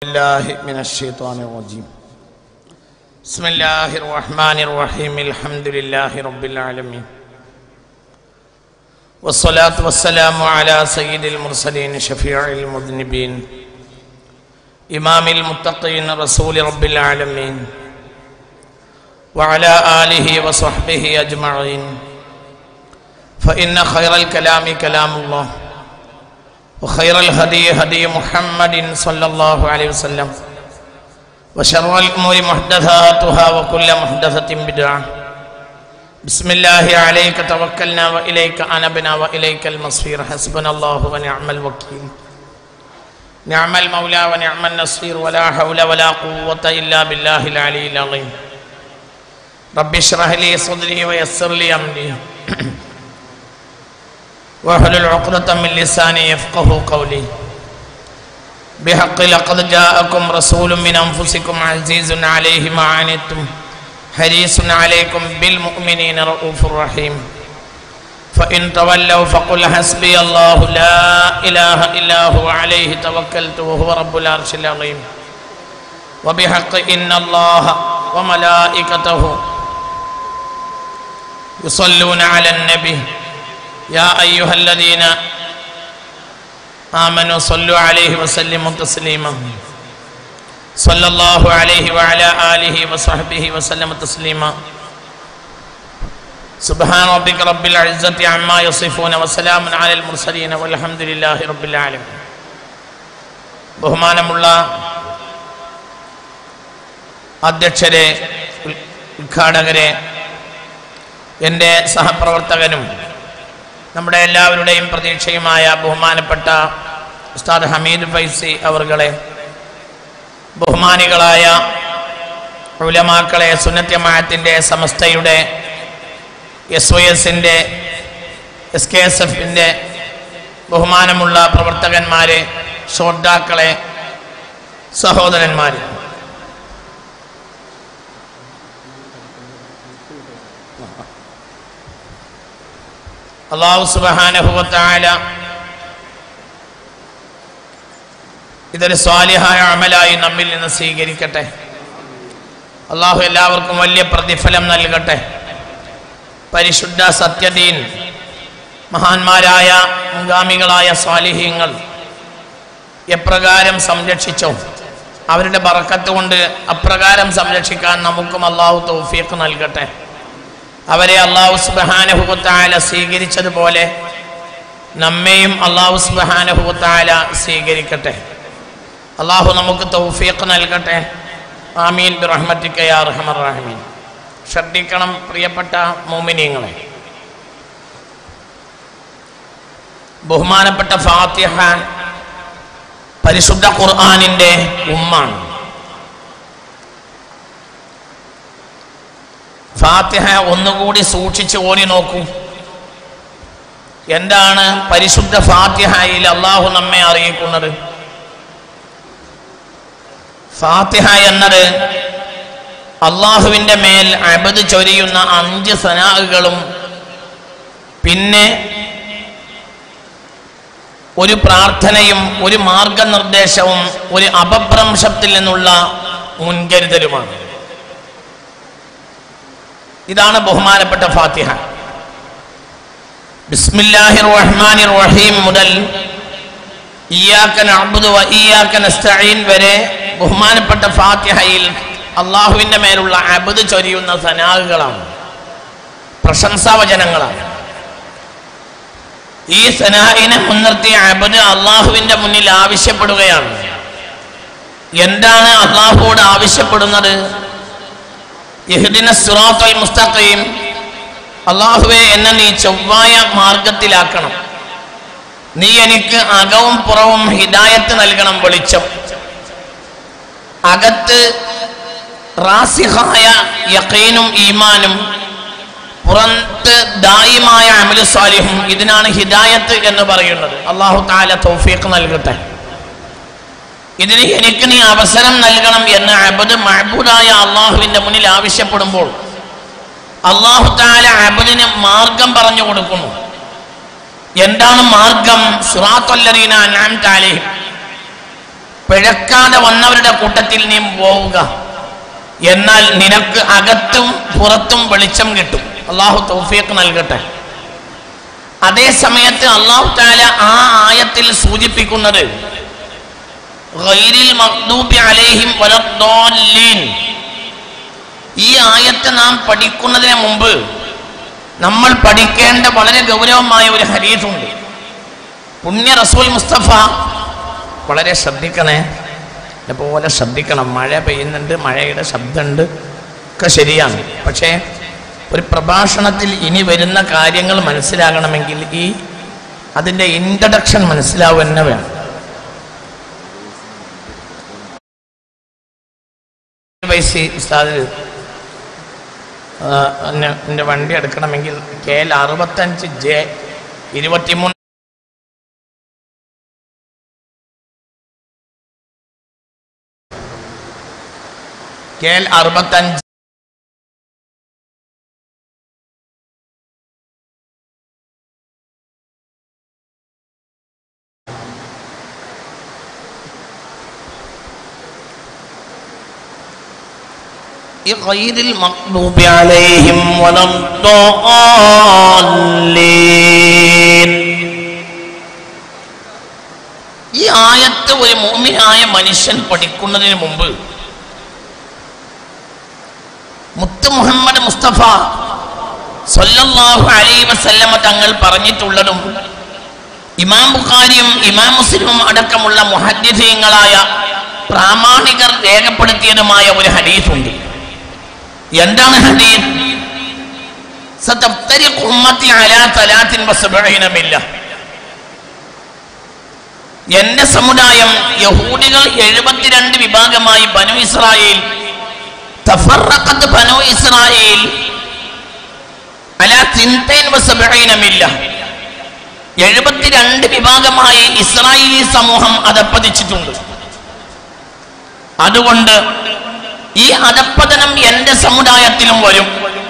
الله من الشيطان الرجيم بسم الله الرحمن الرحيم الحمد لله رب العالمين والصلاة والسلام على سيد المرسلين شفيع المذنبين إمام المتقين رسول رب العالمين وعلى آله وصحبه أجمعين فإن خير الكلام كلام الله وخير الهدي هدي محمد صلى الله عليه وسلم وشر الأمور محدثاتها وكل محدثة بدعة بسم الله عليك توكلنا وإليك أنبنا وإليك المصير حسبنا الله ونعم الوكيل نعم المولى ونعم النصير ولا حول ولا قوة إلا بالله العلي العظيم رب اشرح لي صدري ويسر لي أمري واحلل عقدة من لساني يفقه قولي بحق لقد جاءكم رسول من أنفسكم عزيز عليه ما عنتم حريص عليكم بالمؤمنين رؤوف رحيم فإن تولوا فقل حسبي الله لا إله إلا هو عليه توكلت وهو رب العرش العظيم وبحق إن الله وملائكته يصلون على النبي يا أيها الذين آمنوا صلوا عليه وسلموا تسليما صلى الله عليه وعلى آله وصحبه وسلم تسليما سبحان ربك رب العزة عما يصفون وسلام على المرسلين والحمد لله رب العالمين ബഹുമാനമുള്ള അധ്യക്ഷരെ ഉദ്ഘാടകരെ എൻ്റെ സഹപ്രവർത്തകനും നമ്മുടെ എല്ലാവരുടെയും പ്രതീക്ഷയുമായ ബഹുമാനപ്പെട്ട ഉസ്താദ് ഹമീദ് ഫൈസി അവർകളെ ബഹുമാനികളായ ഉലമാക്കളെ സുന്നത്യമായത്തിൻ്റെ സമസ്തയുടെ എസ് ഒ എസിൻ്റെ എസ് കെ എസ് എഫിൻ്റെ ബഹുമാനമുള്ള പ്രവർത്തകന്മാരെ ശ്രോതാക്കളെ സഹോദരന്മാരെ അള്ളാഹു സുബാനഹുവത്തായ ഇതൊരു സ്വാലിഹായ അമലായി നമ്മിൽ നിന്ന് സ്വീകരിക്കട്ടെ അള്ളാഹു എല്ലാവർക്കും വലിയ പ്രതിഫലം നൽകട്ടെ പരിശുദ്ധ സത്യദീൻ മഹാന്മാരായ മുൻഗാമികളായ സ്വാലിഹ്യങ്ങൾ എപ്രകാരം സംരക്ഷിച്ചോ അവരുടെ ബറക്കത്ത് കൊണ്ട് അപ്രകാരം സംരക്ഷിക്കാൻ നമുക്കും അള്ളാഹു തൗഫീഖ് നൽകട്ടെ അവരെ അള്ളാഹു സുബാനഹുത്താല സ്വീകരിച്ചതുപോലെ നമ്മെയും അള്ളാഹു സുബാനഹുത്താല സ്വീകരിക്കട്ടെ അള്ളാഹു നമുക്ക് തൗഫീഖ് നൽകട്ടെ ആമീൻ ബിറഹ്മത്തിക്കയാ റഹ്മർ റഹമീൻ ശ്രദ്ധിക്കണം പ്രിയപ്പെട്ട മോമിനിയങ്ങളെ ബഹുമാനപ്പെട്ട ഫാത്തിഹ പരിശുദ്ധ ഖുർആാനിൻ്റെ ഉമ്മാണ് ഫാത്തിഹ ഒന്നുകൂടി സൂക്ഷിച്ച് ഓടി നോക്കൂ എന്താണ് പരിശുദ്ധ ഫാത്തിഹയിൽ അള്ളാഹു നമ്മെ അറിയിക്കുന്നത് ഫാത്തിഹ എന്നത് അള്ളാഹുവിൻ്റെ മേൽ അബദ് ചൊരിയുന്ന അഞ്ച് സനാഹുകളും പിന്നെ ഒരു പ്രാർത്ഥനയും ഒരു മാർഗനിർദ്ദേശവും ഒരു അപഭ്രംശത്തിൽ നിന്നുള്ള മുൻകരുതലുമാണ് ഇതാണ് ബഹുമാനപ്പെട്ട ഫാത്തിഹ ബിസ്മില്ലാഹിർ റഹ്മാനിർ റഹീം മുതൽ ഇയ്യാക്ക നഅ്ബുദു വ ഇയ്യാക്ക നസ്തഈൻ വരെ ബഹുമാനപ്പെട്ട ഫാത്തിഹയിൽ അള്ളാഹുവിൻ്റെ മേലുള്ള അബദ് ചൊരിയുന്ന സനാഹുകളാണ് പ്രശംസാവചനങ്ങളാണ് ഈ സനാഹിനെ മുൻനിർത്തി അബദ് അള്ളാഹുവിൻ്റെ മുന്നിൽ ആവശ്യപ്പെടുകയാണ് എന്താണ് അള്ളാഹുവോട് ആവശ്യപ്പെടുന്നത് യഹ്ദിന സിറാത്തുൽ മുസ്തഖീം അള്ളാഹുവെ എന്നെ നീ ചൊവ്വായ മാർഗത്തിലാക്കണം നീ എനിക്ക് അകവും പുറവും ഹിദായത്ത് നൽകണം വെളിച്ചം അകത്ത് റാസിഹായ യഖീനും ഈമാനും പുറത്ത് ദായിമായ അമലു സ്വാലിഹും ഇതിനാണ് ഹിദായത്ത് എന്ന് പറയുന്നത് അള്ളാഹു താല തൗഫീഖ് നൽകട്ടെ ഇതിന് എനിക്ക് നീ അവസരം നൽകണം എന്ന് അബദ് മഹബൂദായ അള്ളാഹുവിൻ്റെ മുന്നിൽ ആവശ്യപ്പെടുമ്പോൾ അള്ളാഹു താല അബദിന് മാർഗം പറഞ്ഞു കൊടുക്കുന്നു എന്താണ് മാർഗം സുറാത്തൊല്ലറീന അനാം താലേഹിം പിഴക്കാതെ വന്നവരുടെ കൂട്ടത്തിൽ നീ പോവുക എന്നാൽ നിനക്ക് അകത്തും പുറത്തും വെളിച്ചം കിട്ടും അള്ളാഹു തൗഫീഖ് നൽകട്ടെ അതേ സമയത്ത് അള്ളാഹു താല ആ ആയത്തിൽ സൂചിപ്പിക്കുന്നത് ഗൈരിൽ മഖ്ദൂബി അലൈഹിം വലദ്ദാല്ലീൻ ഈ ആയത്ത് നാം പഠിക്കുന്നതിന് മുമ്പ് നമ്മൾ പഠിക്കേണ്ട വളരെ ഗൗരവമായ ഒരു ഹരീതുണ്ട് പുണ്യ റസൂൽ മുസ്തഫ വളരെ ശ്രദ്ധിക്കണേ പോലെ ശ്രദ്ധിക്കണം മഴ പെയ്യുന്നുണ്ട് മഴയുടെ ശബ്ദമുണ്ട് ഒക്കെ ശരിയാണ് പക്ഷേ ഒരു പ്രഭാഷണത്തിൽ ഇനി വരുന്ന കാര്യങ്ങൾ മനസ്സിലാകണമെങ്കിൽ ഈ അതിൻ്റെ ഇൻട്രഡക്ഷൻ മനസ്സിലാവുക തന്നെ വേണം പൈസ ഉസ്താദ് എൻ്റെ വണ്ടി എടുക്കണമെങ്കിൽ കെ എൽ അറുപത്തഞ്ച് ജെ ഇരുപത്തിമൂന്ന് കെ എൽ അറുപത്തഞ്ച് غير المغضوب عليهم ولا الضالين ഈ ആയത്ത് ഒരു മോമിനായ മനുഷ്യൻ പഠിക്കുന്നതിന് മുമ്പ് മുത്ത് മുഹമ്മദ് മുസ്തഫ സല്ലല്ലാഹു അലൈഹി വസല്ലമ തങ്ങൾ പറഞ്ഞിട്ടുള്ളതും ഇമാം ബുഖാരിയും ഇമാം മുസ്ലിമും അടക്കമുള്ള മുഹദ്ദിഥീങ്ങളായ പ്രാമാണികർ രേഖപ്പെടുത്തിയതുമായ ഒരു ഹദീസുണ്ട് എന്താണ് ഹദീസ് സതഫ്തരിഖു ഉമ്മത്തി അലാ തലാത്തിൻ വസബഈന മില്ല എന്റെ സമുദായം യഹൂദികൾ എഴുപത്തിരണ്ട് വിഭാഗമായി ബനു ഇസ്രായേൽ തഫറഖത്ത് ബനു ഇസ്രായേൽ അലാ തിൻതൈൻ വസബഈന മില്ല എഴുപത്തിരണ്ട് വിഭാഗമായി ഇസ്രായേലി സമൂഹം അതപ്പതിച്ചിട്ടുണ്ട് അതുകൊണ്ട് ഈ അധപ്പതനം എന്റെ സമുദായത്തിലും വരും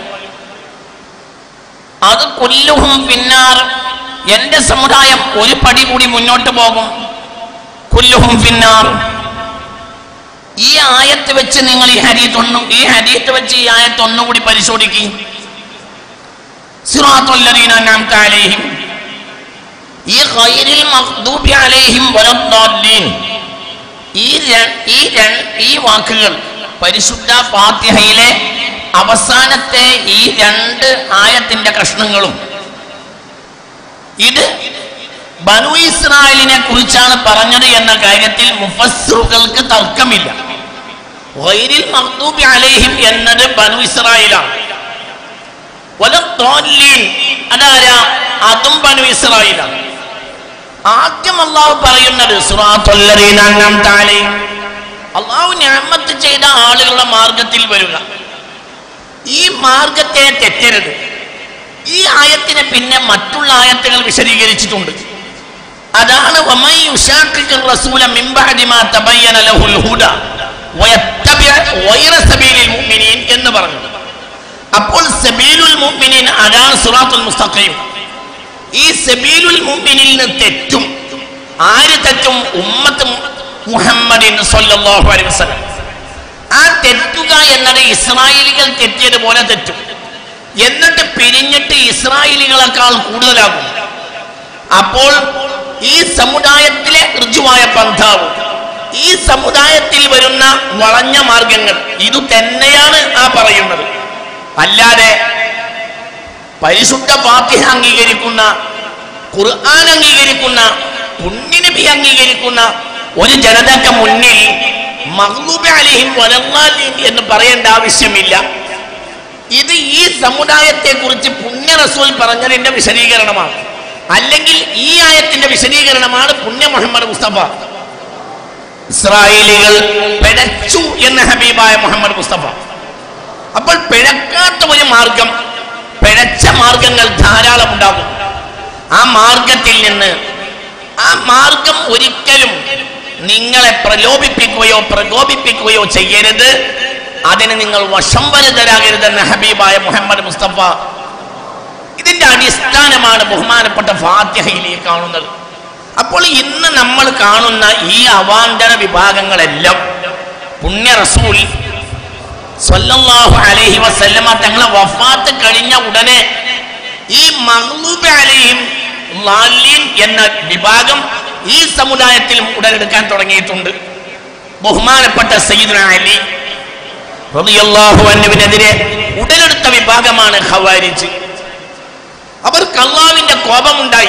അത് കൊല്ലുഹും പിന്നാർ എന്റെ സമുദായം ഒരു പടി കൂടി മുന്നോട്ട് പോകും കൊല്ലുഹും പിന്നാർ ഈ ആയത്ത് വെച്ച് നിങ്ങൾ ഈ ഹരീത്ത് ഒന്നു ഈ ഹരീത്ത് വെച്ച് ഈ ആയത്ത് ഒന്നുകൂടി പരിശോധിക്കും സിറാത്തുല്ലദീന അൻഅംത അലൈഹിം ഈ ഖൈറിൽ മഗ്ദൂബി അലൈഹിം വലദ്ദാല്ലീൻ ഈ ര- ഈ ര- ഈ വാക്കുകൾ പരിശുദ്ധ ഫാത്തിഹയിലെ അവസാനത്തെ ഈ രണ്ട് ആയത്തിന്റെ കഷ്ണങ്ങളും ഇത് ബനു ഇസ്രായേലിനെ കുറിച്ചാണ് പറഞ്ഞത് എന്ന കാര്യത്തിൽ മുഫസ്സുകൾക്ക് തർക്കമില്ല വൈരിൽ മഖ്ദൂബി അലൈഹിം എന്നത് ബനു ഇസ്രായേലാണ് വലദ്ദാല്ലീൻ അതാരാ അതും ബനു ഇസ്രായേലാണ് ആദ്യം അള്ളാഹു പറയുന്നത് സിറാത്തുല്ലദീന അൻഅംത അലൈഹിം അള്ളാഹു ഞാമത്ത് ചെയ്ത ആളുകളുടെ മാർഗത്തിൽ വരിക ഈ മാർഗത്തെ തെറ്റരുത് ഈ ആയത്തിന് പിന്നെ മറ്റുള്ള ആയത്തുകൾ വിശദീകരിച്ചിട്ടുണ്ട് അതാണ് വമൻ യുശാഖിഖിർ റസൂല മിൻ ബഅദി മാ തബയ്യന ലഹുൽ ഹുദ വയത്തബിഅ ഗൈറ സബീലിൽ മുഅ്മിനീൻ എന്ന് പറഞ്ഞു അപ്പോൾ സബീലുൽ മുഅ്മിനീൻ അതാണ് സിറാത്തുൽ മുസ്തഖീം ഈ സബീലുൽ മുഅ്മിനിൽ നിന്ന് തെറ്റും ആര് തെറ്റും ഉമ്മത്ത് മുഹമ്മദിൻ സല്ലല്ലാഹു അലൈഹി വസല്ലം ആ തെറ്റുക എന്നത് ഇസ്രായേലികൾ തെറ്റിയതുപോലെ തെറ്റും എന്നിട്ട് പിരിഞ്ഞിട്ട് ഇസ്രായേലികളെക്കാൾ കൂടുതലാകും അപ്പോൾ ഈ സമുദായത്തിലെ ഋജുവായ പന്ഥാവും ഈ സമുദായത്തിൽ വരുന്ന വളഞ്ഞ മാർഗങ്ങൾ ഇതു തന്നെയാണ് ആ പറയുന്നത് അല്ലാതെ പരിശുദ്ധ ഫാത്തിഹ അംഗീകരിക്കുന്ന ഖുർആൻ അംഗീകരിക്കുന്ന പുണ്യനബി അംഗീകരിക്കുന്ന ഒരു ജനതയ്ക്ക് മുന്നിൽ മഹ്ലൂബ് അലിഹിം വലല്ലാലിൻ എന്ന് പറയേണ്ട ആവശ്യമില്ല ഇത് ഈ സമുദായത്തെ കുറിച്ച് പുണ്യ റസൂൽ പറഞ്ഞതിന്റെ വിശദീകരണമാണ് അല്ലെങ്കിൽ ഈ ആയത്തിന്റെ വിശദീകരണമാണ് പുണ്യ മുഹമ്മദ് മുസ്തഫ ഇസ്രായേലികൾ പിഴച്ചു എന്ന ഹബീബായ മുഹമ്മദ് മുസ്തഫ അപ്പോൾ പിഴക്കാത്ത ഒരു മാർഗം പിഴച്ച മാർഗങ്ങൾ ധാരാളം ഉണ്ടാകും ആ മാർഗത്തിൽ നിന്ന് ആ മാർഗം ഒരിക്കലും നിങ്ങളെ പ്രലോഭിപ്പിക്കുകയോ പ്രകോപിപ്പിക്കുകയോ ചെയ്യരുത് അതിന് നിങ്ങൾ വശം വരുതരാകരുതെന്ന് ഹബീബായ മുഹമ്മദ് മുസ്തഫ ഇതിന്റെ അടിസ്ഥാനമാണ് ബഹുമാനപ്പെട്ട ഫാത്തിഹയിൽ ഈ കാണുന്നത് അപ്പോൾ ഇന്ന് നമ്മൾ കാണുന്ന ഈ അവാന്തര വിഭാഗങ്ങളെല്ലാം പുണ്യ റസൂൽ സ്വല്ലല്ലാഹു അലൈഹി വസല്ലമ തങ്ങളെ വഫാത്ത് കഴിഞ്ഞ ഉടനെ ഈ മഗ്ലൂബ് അലൈഹിം ലാലിൻ എന്ന വിഭാഗം ഈ സമുദായത്തിൽ ഉടലെടുക്കാൻ തുടങ്ങിയിട്ടുണ്ട് ബഹുമാനപ്പെട്ട സയ്യിദുന അലി റളിയല്ലാഹു അൻഹുവിനെതിരെ ഉടലെടുത്ത വിഭാഗമാണ് ഖവാരിജ് അവർക്ക് അള്ളാഹുവിന്റെ കോപമുണ്ടായി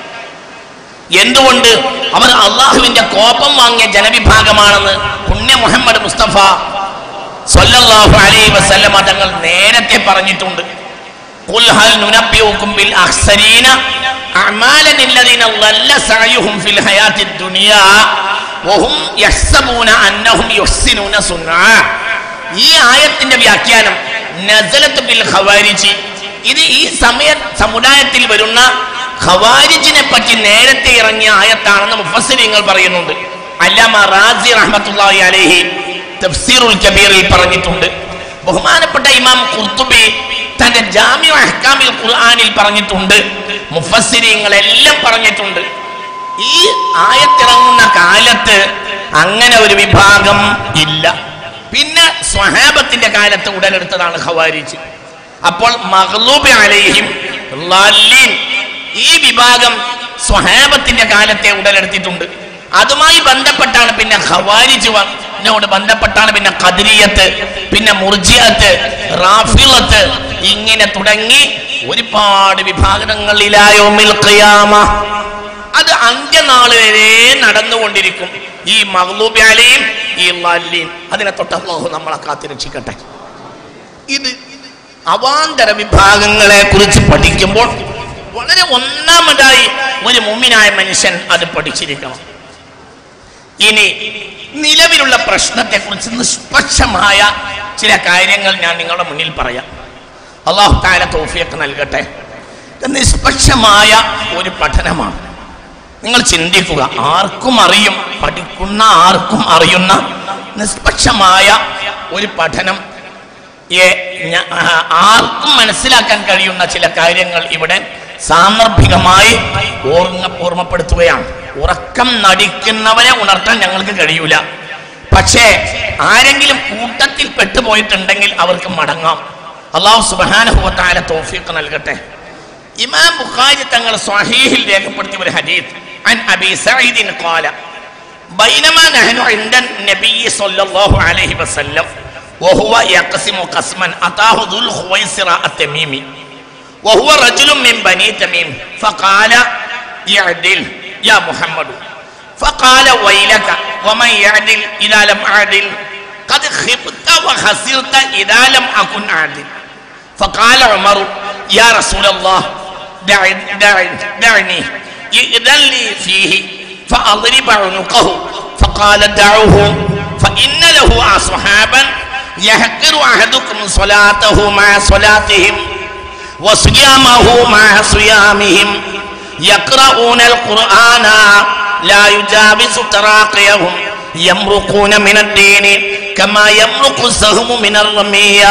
എന്തുകൊണ്ട് അവർ അള്ളാഹുവിന്റെ കോപം വാങ്ങിയ ജനവിഭാഗമാണെന്ന് പുണ്യ മുഹമ്മദ് മുസ്തഫ സല്ലല്ലാഹു അലൈഹി വസല്ലമ തങ്ങൾ നേരത്തെ പറഞ്ഞിട്ടുണ്ട് ഖുൽ ഹൽ നുനബ്ബിഉകും ബിൽ അഖ്സരീന അഅമാലൻ അല്ലദീന ളല്ല സഅയുഹും ഫിൽ ഹയാത്തിദ് ദുനിയാ വഹും യഹ്സബൂന അന്നഹും യുഹ്സിനൂന സുന്നാ ഈ ആയത്തിന്റെ വ്യാഖ്യാനം നസലത്ത് ബിൽ ഖവാരിജി ഇത് ഈ സമയ സമുദായത്തിൽ വരുന്ന ഖവാരിജിനെ പറ്റി നേരത്തെ ഇറങ്ങിയ ആയത്താണെന്ന് മുഫസ്സിരിങ്ങൾ പറയുന്നുണ്ട് അല്ലാമ റാസി റഹ്മത്തുള്ളാഹി അലൈഹി തഫ്സീറുൽ കബീറിൽ പറഞ്ഞിട്ടുണ്ട് ബഹുമാനപ്പെട്ട ഇമാം ഖുർത്തുബി തന്റെ ജാമ്യ അഹ്കാമിൽ ഖുർആനിൽ പറഞ്ഞിട്ടുണ്ട് മുഫസ്സിരിങ്ങളെല്ലാം പറഞ്ഞിട്ടുണ്ട് ഈ ആയത്തിറങ്ങുന്ന കാലത്ത് അങ്ങനെ ഒരു വിഭാഗം ഇല്ല പിന്നെ സ്വഹാബത്തിന്റെ കാലത്ത് ഉടലെടുത്തതാണ് ഖവാരിജ് അപ്പോൾ മഗ്ലൂബ് അലൈഹിം ളാലിൻ ഈ വിഭാഗം സ്വഹാബത്തിന്റെ കാലത്തെ ഉടലെടുത്തിട്ടുണ്ട് അതുമായി ബന്ധപ്പെട്ടാണ് പിന്നെ ഖവാരിജ് വന്നോട് ബന്ധപ്പെട്ടാണ് പിന്നെ ഖദരിയത്ത് പിന്നെ മുർജിയത്ത് റാഫിളത്ത് ഇങ്ങനെ തുടങ്ങി ഒരുപാട് വിഭാഗങ്ങളിലായോമിൽ ഖിയാമ അത് അന്ത്യനാൾ വരെ നടന്നുകൊണ്ടിരിക്കും ഈ മഗ്ലൂബിയാലെയും ഈ ലല്ലീൻ അതിനെ തൊട്ട് അള്ളാഹു നമ്മളെ കാത്തിരക്ഷിക്കട്ടെ ഇത് അവാന്തര വിഭാഗങ്ങളെ കുറിച്ച് പഠിക്കുമ്പോൾ വളരെ ഒന്നാമതായി ഒരു മുമ്മിനായ മനുഷ്യൻ അത് പഠിച്ചിരിക്കണം ഇനി നിലവിലുള്ള പ്രശ്നത്തെക്കുറിച്ച് നിഷ്പക്ഷമായ ചില കാര്യങ്ങൾ ഞാൻ നിങ്ങളുടെ മുന്നിൽ പറയാം അള്ളാഹു താല തോഫിയൊക്കെ നൽകട്ടെ ഇത് നിഷ്പക്ഷമായ ഒരു പഠനമാണ് നിങ്ങൾ ചിന്തിക്കുക ആർക്കും അറിയും പഠിക്കുന്ന ആർക്കും അറിയുന്ന നിഷ്പക്ഷമായ ഒരു പഠനം ഏ, ഞ- ആ, ആർക്കും മനസ്സിലാക്കാൻ കഴിയുന്ന ചില കാര്യങ്ങൾ ഇവിടെ സാന്ദർഭികമായി ഓർമ്മ ഓർമ്മപ്പെടുത്തുകയാണ് ഉറക്കം നടിക്കുന്നവനെ ഉണർത്താൻ ഞങ്ങൾക്ക് കഴിയൂല പക്ഷേ ആരെങ്കിലും കൂട്ടത്തിൽ പെട്ടുപോയിട്ടുണ്ടെങ്കിൽ അവർക്ക് മടങ്ങാം അള്ളാഹു സുബാനുഭവത്തായ തോഫീക്ക് നൽകട്ടെ ഇമാം ബുഖാരി തങ്ങൾ സ്വഹീഹിൽ രേഖപ്പെടുത്തിയ ഒരു ഹദീസ് عن أبي سعيد قال بينما نحن عند النبي صلى الله عليه وسلم وهو يقسم قسما أتاه ذو الخويصرة التميمي وهو رجل من بني تميم فقال يعدل يا محمد فقال ويلك ومن يعدل إذا لم أعدل قد خبت وخسرت إذا لم أكن أعدل فقال عمر يا رسول الله دعني دعني دعني إذن لي فيه فأضرب عنقه فقال دعوه فإن له أصحابا يحقر أحدكم صلاته مع صلاتهم وصيامه مع صيامهم يقرؤون القرآن لا يجاوز تراقيهم يمرقون من الدين كما يمرق السهم من الرمية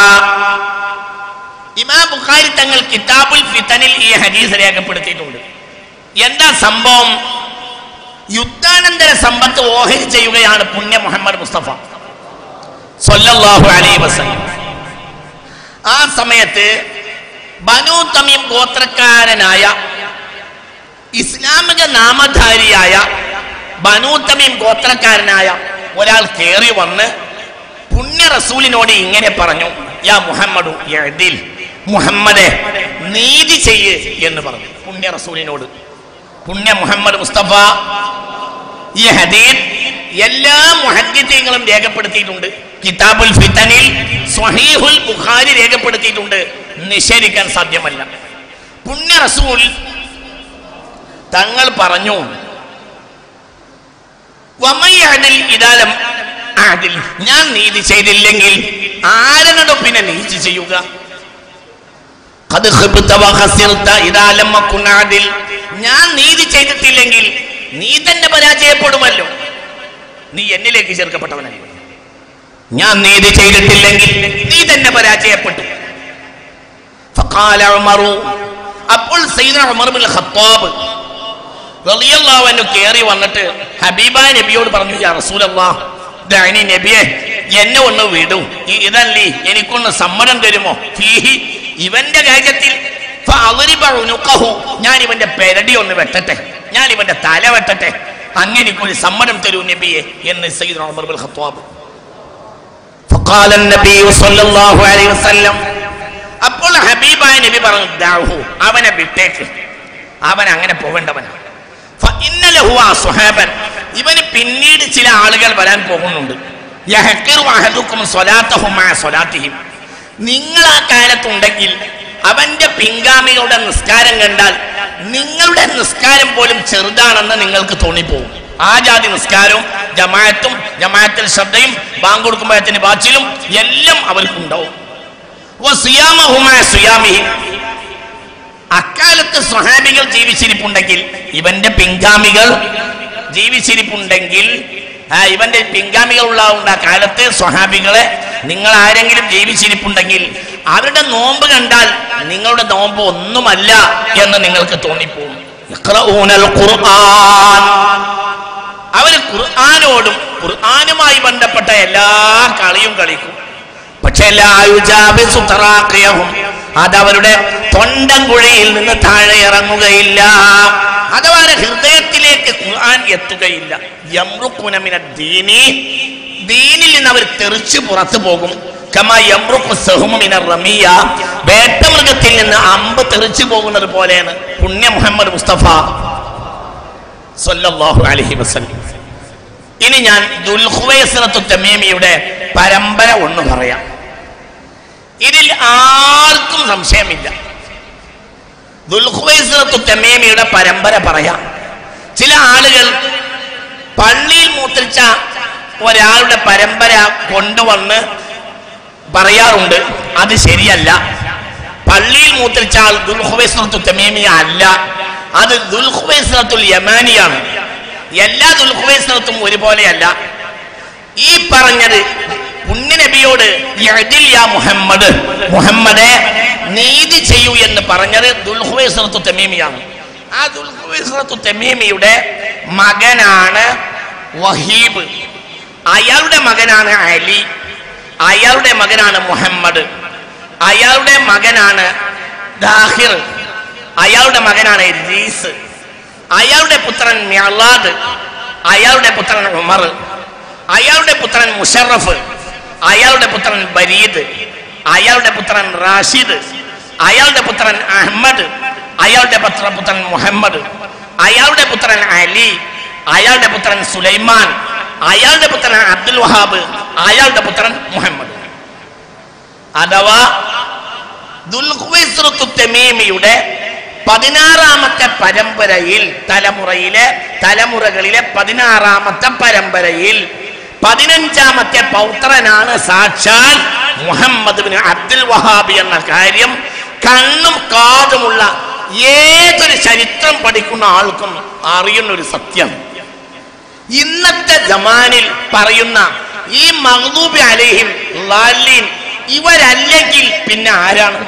ഇമാം ബുഖാരി തങ്ങൾ കിതാബുൽ ഫിത്തനിൽ ഈ ഹദീസ് രേഖപ്പെടുത്തിയിട്ടുണ്ട് എന്താ സംഭവം യുദ്ധാനന്തര സമ്പത്ത് ഓഹരി ചെയ്യുകയാണ് പുണ്യ മുഹമ്മദ് മുസ്തഫ സല്ലല്ലാഹു അലൈഹി വസല്ലം ആ സമയത്ത് ബനു തമീം ഗോത്രക്കാരനായ ഇസ്ലാമിക നാമധാരിയായ ബനു തമീം ഗോത്രക്കാരനായ ഒരാൾ കയറി വന്ന് പുണ്യ റസൂലിനോട് ഇങ്ങനെ പറഞ്ഞു യാ മുഹമ്മദു യഅ്ദിൽ മുഹമ്മദെ നീതി ചെയ്യ് എന്ന് പറഞ്ഞു പുണ്യ റസൂലിനോട് പുണ്യ മുഹമ്മദ് മുസ്തഫ ഈ ഹദീസ് എല്ലാ മുഹദ്ദിത്തീങ്ങളും രേഖപ്പെടുത്തിയിട്ടുണ്ട് കിതാബുൽ ഫിത്തനിൽ സ്വഹീഹുൽ ബുഖാരി രേഖപ്പെടുത്തിയിട്ടുണ്ട് നിഷേധിക്കാൻ സാധ്യമല്ല പുണ്യ റസൂൽ തങ്ങൾ പറഞ്ഞു വമയ്യഅദിൽ ഇദാലം അഅദിൽ ഞാൻ നീതി ചെയ്തില്ലെങ്കിൽ ആരനോട് പിന്നെ നീതി ചെയ്യുക ഖദ് ഖിബ്ത വഖസിർത ഇദാ ലം അകുൻ അദിൽ ഞാൻ നീതി ചെയ്തിട്ടില്ലെങ്കിൽ നീ തന്നെ പരാജയപ്പെടുമല്ലോ നീ എന്നിലേക്ക് ചേർക്കപ്പെട്ടവനല്ലേ ഞാൻ നീതി ചെയ്തിട്ടില്ലെങ്കിൽ നീ തന്നെ പരാജയപ്പെട്ടു ഫഖാല ഉമറു അപ്പോൾ സയ്യിദന ഉമർ ബിൻ ഖത്താബ് റളിയല്ലാഹു കയറി വന്നിട്ട് ഹബീബായ നബിയോട് പറഞ്ഞു യാ റസൂലല്ലാ ദാനി നബിയെ എന്നെ ഒന്ന് വിടും ഇ- ഇതല്ലേ എനിക്കൊന്ന് സമ്മതം തരുമോ ഫീഹി ഇവന്റെ കാര്യത്തിൽ ഫഅളിബ ഉനുഖഹു. ഞാൻ ഇവന്റെ പെരടി ഒന്ന് വെട്ടട്ടെ ഞാൻ ഇവന്റെ തല വെട്ടട്ടെ അങ്ങനെ എനിക്കൊരു സമ്മതം തരൂ നബിയെ എന്ന് സയ്യിദ് ഉമർ ബിൻ ഖത്താബ് فقال النبي صلى الله عليه وسلم അപ്പോൾ ഹബീബായ നബി പറഞ്ഞു ദാഹു അവനെ വിട്ടേക്ക് അവൻ അങ്ങനെ പോവേണ്ടവനാണ് فإن له أصحابا. ഇവന് പിന്നീട് ചില ആളുകൾ വരാൻ പോകുന്നുണ്ട് യഹ്ഖിറു അഹദുക്കും സ്വലാത്തഹും മഅ സ്വലാത്തിഹിം. നിങ്ങൾ ആ കാലത്തുണ്ടെങ്കിൽ അവന്റെ പിൻഗാമികളുടെ നിസ്കാരം കണ്ടാൽ നിങ്ങളുടെ നിസ്കാരം പോലും ചെറുതാണെന്ന് നിങ്ങൾക്ക് തോന്നിപ്പോകും ആ ജാതി നിസ്കാരവും ജമാഅത്തും ജമാഅത്തിൽ ശ്രദ്ധയും ബാങ്ക് കൊടുക്കുമ്പോഴത്തിന് ബാച്ചിലും എല്ലാം അവർക്കുണ്ടാവും വസിയാമഹുമായ സുയാമിഹിം അക്കാലത്ത് സ്വഹാബികൾ ജീവിച്ചിരിപ്പുണ്ടെങ്കിൽ ഇവന്റെ പിൻഗാമികൾ ജീവിച്ചിരിപ്പുണ്ടെങ്കിൽ ആ, ഇവന്റെ പിൻഗാമികൾ ഉള്ള കാലത്ത് സ്വഹാബികളെ നിങ്ങൾ ആരെങ്കിലും ജീവിച്ചിരിപ്പുണ്ടെങ്കിൽ അവരുടെ നോമ്പ് കണ്ടാൽ നിങ്ങളുടെ നോമ്പ് ഒന്നുമല്ല എന്ന് നിങ്ങൾക്ക് തോന്നിപ്പോകും യഖ്റഊനൽ ഖുർആൻ അവര് ഖുർആാനോടും ഖുർആാനുമായി ബന്ധപ്പെട്ട എല്ലാ കളിയും കളിക്കും പക്ഷെ അതവരുടെ തൊണ്ടൻകുഴിയിൽ നിന്ന് താഴെ ഇറങ്ങുകയില്ല അതവരുടെ ഹൃദയത്തിലേക്ക് ഖുർആൻ എത്തുകയില്ല യമ്രുക്കുനമിന ദീനി ദീനിൽ നിന്ന് അവർ തെറിച്ച് പുറത്തു പോകും കമ യമ്രുക്കു സഹുമിന റമിയ വേട്ടമൃഗത്തിൽ നിന്ന് അമ്പ് തെറിച്ചു പോകുന്നത് പോലെയാണ് പുണ്യ മുഹമ്മദ് മുസ്തഫ സല്ലല്ലാഹു അലൈഹി വസല്ലം ഇനി ഞാൻ ദുൽഖുവൈസറത്തു തമീമിയുടെ പരമ്പര ഒന്ന് പറയാം ഇതിൽ ആർക്കും സംശയമില്ല ദുൽഖുവൈസറത്തു തമീമിയുടെ പരമ്പര പറയാം ചില ആളുകൾ പള്ളിയിൽ മൂത്രിച്ച ഒരാളുടെ പരമ്പര കൊണ്ടുവന്ന് പറയാറുണ്ട് അത് ശരിയല്ല പള്ളിയിൽ മൂത്രിച്ച ആൾ ദുൽഖുവൈസറത്തു തമീമിയ അല്ല അത് ദുൽഖുവൈസറത്തുൽ യമാനിയാണ് എല്ലാ ദുൽഖുവൈസറത്തും ഒരുപോലെയല്ല ഈ പറഞ്ഞത് പുണ്യനബിയോട് യഅ്ദിൽ യാ മുഹമ്മദ് മുഹമ്മദെ നീതി ചെയ്യൂ എന്ന് പറഞ്ഞത് ദുൽഖുവൈസറത്തു തമീമിയാണ് ആ ദുൽഖുവൈസറത്തു തമീമിയുടെ മകനാണ് വഹീബ് അയാളുടെ മകനാണ് അലി അയാളുടെ മകനാണ് മുഹമ്മദ് അയാളുടെ മകനാണ് ദാഹിർ അയാളുടെ മകനാണ് രീസ് അയാളുടെ പുത്രൻ മിഅലാദ് അയാളുടെ പുത്രൻ ഉമർ അയാളുടെ പുത്രൻ മുഷറഫ് അയാളുടെ പുത്രൻ ബരീദ് അയാളുടെ പുത്രൻ റാഷിദ് അയാളുടെ പുത്രൻ അഹമ്മദ് അയാളുടെ പുത്ര പുത്രൻ മുഹമ്മദ് അയാളുടെ പുത്രൻ അലി അയാളുടെ പുത്രൻ സുലൈമാൻ അയാളുടെ പുത്രൻ അബ്ദുൽ വഹാബ് അയാളുടെ പുത്രൻ മുഹമ്മദ് അഥവാ ദുൽഖുവൈസ്റത്തു തമീമിയുടെ പതിനാറാമത്തെ പരമ്പരയിൽ തലമുറയിലെ തലമുറകളിലെ പതിനാറാമത്തെ പരമ്പരയിൽ പതിനഞ്ചാമത്തെ പൗത്രനാണ് സാക്ഷാൽ മുഹമ്മദ് ബിൻ അബ്ദുൽ വഹാബി എന്ന കാര്യം കണ്ണും കാതുമുള്ള ഏതൊരു ചരിത്രം പഠിക്കുന്ന ആൾക്കും അറിയുന്ന ഒരു സത്യം ഇന്നത്തെ ജമാനിൽ പറയുന്ന ഈ മഹദൂബി അലഹിം ലാലിൻ ഇവരല്ലെങ്കിൽ പിന്നെ ആരാണ്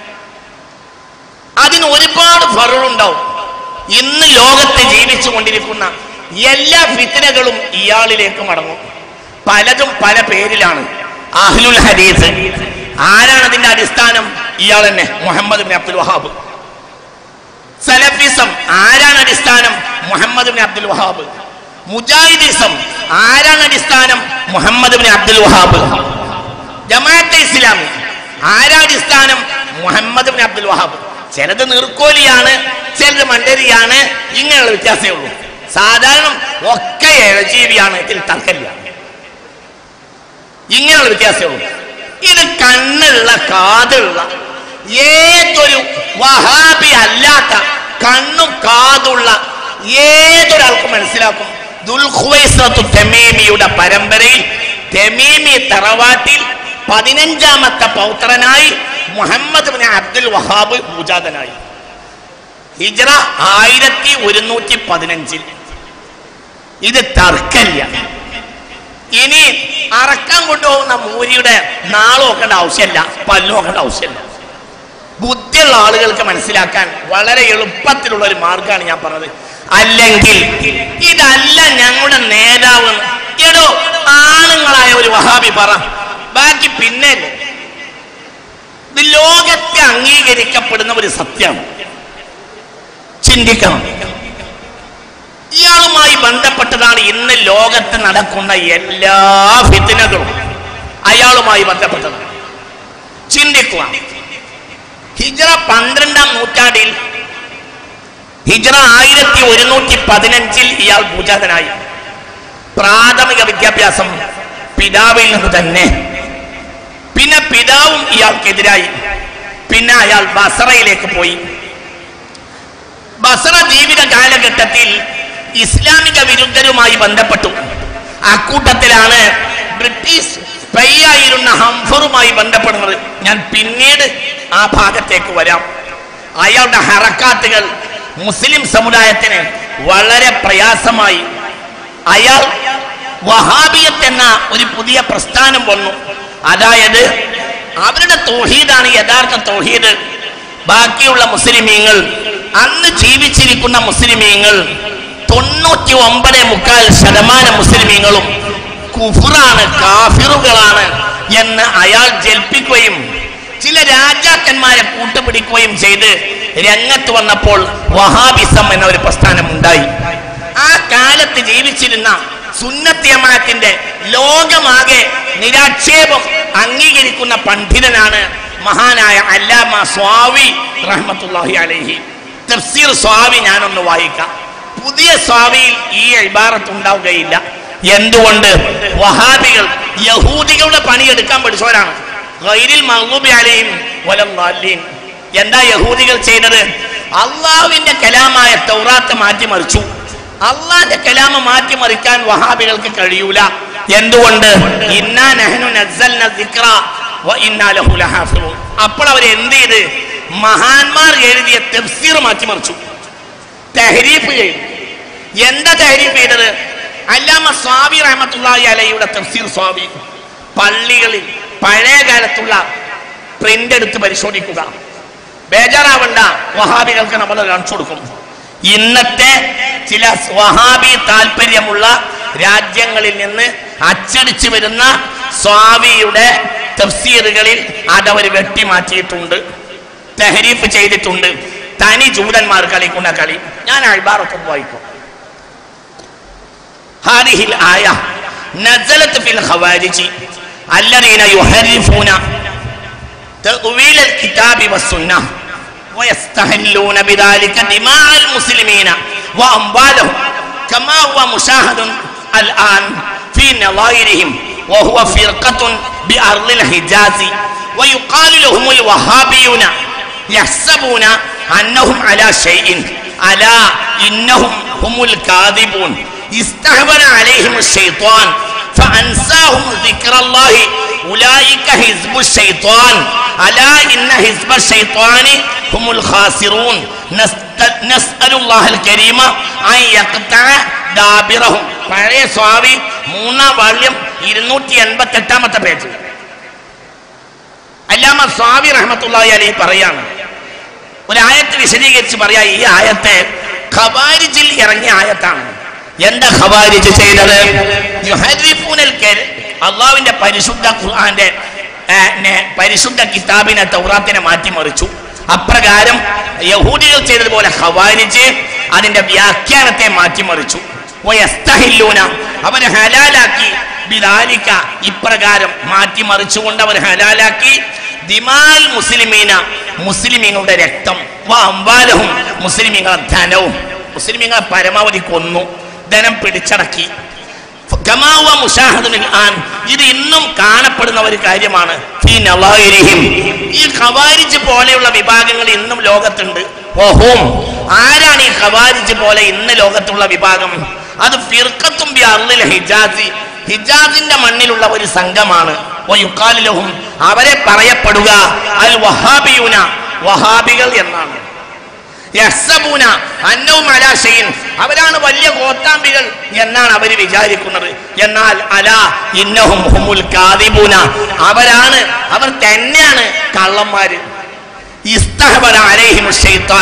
അതിന് ഒരുപാട് ഫറുണ്ടാവും ഇന്ന് ലോകത്ത് ജീവിച്ചു കൊണ്ടിരിക്കുന്ന എല്ലാ ഫിത്തനകളും ഇയാളിലേക്ക് മടങ്ങും പലതും പല പേരിലാണ് അഹ്ലുൽ ഹദീസ് ആരാണ് അതിന്റെ അടിസ്ഥാനം ഇയാൾ തന്നെ Muhammad bin Abdul Wahhab Salafism ആരാണ് അടിസ്ഥാനം Muhammad bin Abdul Wahhab Mujahidism ആരാണ് അടിസ്ഥാനം Muhammad bin Abdul Wahhab Jamaat e Islami ആരാണ് അടിസ്ഥാനം മുഹമ്മദ് ബിൻ അബ്ദുൽ വഹാബ് ചിലത് നീർക്കോലിയാണ് ചിലത് മണ്ടരിയാണ് ഇങ്ങനെയുള്ള വ്യത്യാസമേ ഉള്ളൂ സാധാരണ ഒക്കെ ഇഴജീവിയാണ് ഇതിൽ തർക്കമില്ല ഇങ്ങനെയുള്ള വ്യത്യാസമേ ഉള്ളൂ ഇത് കണ്ണുള്ള കാതുള്ള ഏതൊരു വഹാബി അല്ലാത്ത കണ്ണും കാതുള്ള ഏതൊരാൾക്കും മനസ്സിലാക്കും ദുൽഖുവൈസത്തു തെമീമിയുടെ പരമ്പരയിൽ തെമീമി തറവാട്ടിൽ പതിനഞ്ചാമത്തെ പൗത്രനായി മുഹമ്മദ് ബിൻ അബ്ദുൽ വഹാബ് പൂജാതനായി ഹിജ്റ ആയിരത്തി ഒരുന്നൂറ്റി പതിനഞ്ചിൽ ഇത് തർക്കല്ല ഇനി അറക്കാൻ കൊണ്ടുപോകുന്ന മൂരിയുടെ നാള് നോക്കേണ്ട ആവശ്യമില്ല പല്ല് നോക്കേണ്ട ആവശ്യമില്ല ബുദ്ധിയുള്ള ആളുകൾക്ക് മനസ്സിലാക്കാൻ വളരെ എളുപ്പത്തിലുള്ള ഒരു മാർഗമാണ് ഞാൻ പറഞ്ഞത് അല്ലെങ്കിൽ ഇതല്ല ഞങ്ങളുടെ നേതാവ് എടോ ആണുങ്ങളായ ഒരു വഹാബി പറ ബാക്കി പിന്നെ ഇത് ലോകത്തെ അംഗീകരിക്കപ്പെടുന്ന ഒരു സത്യമാണ് ചിന്തിക്കണം ഇയാളുമായി ബന്ധപ്പെട്ടതാണ് ഇന്ന് ലോകത്ത് നടക്കുന്ന എല്ലാ ഫിത്തിനകളും അയാളുമായി ബന്ധപ്പെട്ടതാണ് ചിന്തിക്കുക ഹിജറ പന്ത്രണ്ടാം നൂറ്റാണ്ടിൽ ഹിജറ ആയിരത്തി ഒരുന്നൂറ്റി പതിനഞ്ചിൽ ഇയാൾ പൂജാതനായി പ്രാഥമിക വിദ്യാഭ്യാസം പിതാവിൽ നിന്ന് തന്നെ പിന്നെ പിതാവും ഇയാൾക്കെതിരായി പിന്നെ അയാൾ ബസറയിലേക്ക് പോയി ബസറ ജീവിത കാലഘട്ടത്തിൽ ഇസ്ലാമിക വിരുദ്ധരുമായി ബന്ധപ്പെട്ടു അക്കൂട്ടത്തിലാണ് ബ്രിട്ടീഷ് സ്പൈയായിരുന്ന ഹംഫറുമായി ബന്ധപ്പെടുന്നത് ഞാൻ പിന്നീട് ആ ഭാഗത്തേക്ക് വരാം അയാളുടെ ഹറക്കാത്തുകൾ മുസ്ലിം സമുദായത്തിന് വളരെ പ്രയാസമായി അയാൾ വഹാബിയത്ത് എന്ന ഒരു പുതിയ പ്രസ്ഥാനം വന്നു അതായത് അവരുടെ തൗഹീദാണ് യഥാർത്ഥ തൗഹീദ് ബാക്കിയുള്ള മുസ്ലിമീങ്ങൾ അന്ന് ജീവിച്ചിരിക്കുന്ന മുസ്ലിമീങ്ങൾ തൊണ്ണൂറ്റി ഒമ്പത് മുക്കാൽ ശതമാനം മുസ്ലിമീങ്ങളും കുഫറാണ് കാഫിറുകളാണ് എന്ന് അയാൾ ജൽപ്പിക്കുകയും ചില രാജാക്കന്മാരെ കൂട്ടുപിടിക്കുകയും ചെയ്ത് രംഗത്ത് വന്നപ്പോൾ വഹാബിസം എന്ന ഒരു പ്രസ്ഥാനം ഉണ്ടായി ആ കാലത്ത് ജീവിച്ചിരുന്ന സുന്നത്തിയമാത്തിന്റെ ലോകമാകെ നിരാക്ഷേപം അംഗീകരിക്കുന്ന പണ്ഡിതനാണ് മഹാനായ അല്ലാമ സ്വാവി റഹ്മത്തുല്ലാഹി അലൈഹി തഫ്സീർ സ്വാവി ഞാനൊന്ന് വായിക്കാം പുതിയ സ്വാവിയിൽ ഈ ഇബാറത്ത് ഉണ്ടാവുകയില്ല എന്തുകൊണ്ട് വഹാബികൾ യഹൂദികളുടെ പണിയെടുക്കാൻ പഠിച്ചവരാണ് ഗൈരിൽ മഗ്ലൂബി അലൈഹിം വലല്ലാലീൻ എന്താ യഹൂദികൾ ചെയ്തത് അള്ളാഹുവിന്റെ കലാമായ തൗറാത്ത് മാറ്റിമറിച്ചു അള്ളാന്റെ കലാമ മാറ്റിമറിക്കാൻ വഹാബികൾക്ക് കഴിയൂല എന്തുകൊണ്ട് ഇന്നാ നഹ്നു നസ്സൽന ദിക്റ വ ഇന്നാ ലഹു ലഹാഫിളൂൻ അപ്പോൾ അവർ എന്ത് ചെയ്ത് മഹാന്മാർ എഴുതിയ തഫ്സീർ മാറ്റിമറിച്ചു തെഹരീഫ് ചെയ്തു എന്താ തെഹരീഫ് ചെയ്തത് അല്ലാമ സ്വാമി റഹമത്തുള്ളാഹി അലയുടെ തഫ്സീർ സ്വാമി പള്ളികളിൽ പഴയ കാലത്തുള്ള പ്രിന്റ് എടുത്ത് പരിശോധിക്കുക ബേജാറാവണ്ട വഹാബികൾക്ക് നമ്മൾ കാണിച്ചു കൊടുക്കും ഇന്നത്തെ ചില വഹാബി താല്പര്യമുള്ള രാജ്യങ്ങളിൽ നിന്ന് അച്ചടിച്ചു വരുന്ന സ്വാമിയുടെ തഫ്സീറുകളിൽ അതവർ വെട്ടിമാറ്റിയിട്ടുണ്ട് തെഹരീഫ് ചെയ്തിട്ടുണ്ട് തനി ജൂതന്മാർ കളിക്കുന്ന കളി ഞാൻ അഴിബാറൊക്കെ വായിക്കും هذه الآية نزلت في الخوارج الذين يحرفون تأويل الكتاب والسنة ويستهلون بذلك دماء المسلمين وأموالهم كما هو مشاهد الآن في نظائرهم وهو فرقة بأرض الحجاز ويقال لهم الوهابيون يحسبون أنهم على شيء ألا إنهم هم الكاذبون استهبل عليهم الشيطان فأنساهم ذكر الله أولئك حزب الشيطان ألا إن حزب الشيطان هم الخاسرون نست- نسأل الله الكريم أن يقطع دابرهم പഴയ സ്വാമി മൂന്നാം വാള്യം ഇരുന്നൂറ്റി എൺപത്തി എട്ടാമത്തെ പേജ് അല്ലാമ സ്വാമി റഹ്മത്തുള്ളാഹി അലൈഹി പറയാണ് ഒരായത്ത് വിശദീകരിച്ച് പറയാ ഈ ആയത്തെ ഖവാരിജിൽ ഇറങ്ങിയ ആയത്താണ് എന്താ ഖവാരിജ് ചെയ്തത് യുഹരിഫൂനൽ കരി- അള്ളാഹുവിന്റെ പരിശുദ്ധ ഖുർആന്റെ ഏ, നെ- പരിശുദ്ധ കിതാബിനെ തൗറാത്തിനെ മാറ്റിമറിച്ചു അപ്രകാരം യഹൂദികൾ ചെയ്തതുപോലെ ഖവാരിജ് അതിന്റെ വ്യാഖ്യാനത്തെ മാറ്റിമറിച്ചു വയസ്തഹില്ലൂന അവരെ ഹലാലാക്കി ബിദാലിക ഇപ്രകാരം മാറ്റിമറിച്ചുകൊണ്ട് അവർ ഹലാലാക്കി ദിമാൽ മുസ്ലിമീന മുസ്ലിമീങ്ങളുടെ രക്തം വ അംബാലഹും മുസ്ലിമീങ്ങളുടെ ധനവും മുസ്ലിമീങ്ങളെ പരമാവധി കൊന്നു ധനം പിടിച്ചടക്കി ഗമാവ മുഷാഹദുൽ ആൻ ഇത് ഇന്നും കാണപ്പെടുന്ന ഒരു കാര്യമാണ് ഫീ നളായിരിഹിം. ഈ ഖവാരിജ് പോലെയുള്ള വിഭാഗങ്ങൾ ഇന്നും ലോകത്തുണ്ട് ഓഹോം ആരാണ് ഈ ഖവാരിജ് പോലെ ഇന്ന് ലോകത്തുള്ള വിഭാഗം അത് ഫിർക്കത്തും ബി അർളിൽ ഹിജാസി ഹിജാസിന്റെ മണ്ണിലുള്ള ഒരു സംഘമാണ് വയുക്കാലിലഹും അവരെ പറയപ്പെടുക അൽ വഹാബിയുന വഹാബികൾ എന്നാണ് യഹ്സബൂന അന്നവും അലാ ഷൈൻ അവരാണ് വലിയ കോത്താമ്പികൾ എന്നാണ് അവർ വിചാരിക്കുന്നത് എന്നാൽ അല ഇന്നഹും ഹുമുൽ കാദിബൂന അവരാണ് അവർ തന്നെയാണ് കള്ളന്മാര് ഇസ്തഹബറ അലൈഹിം ഷൈത്താൻ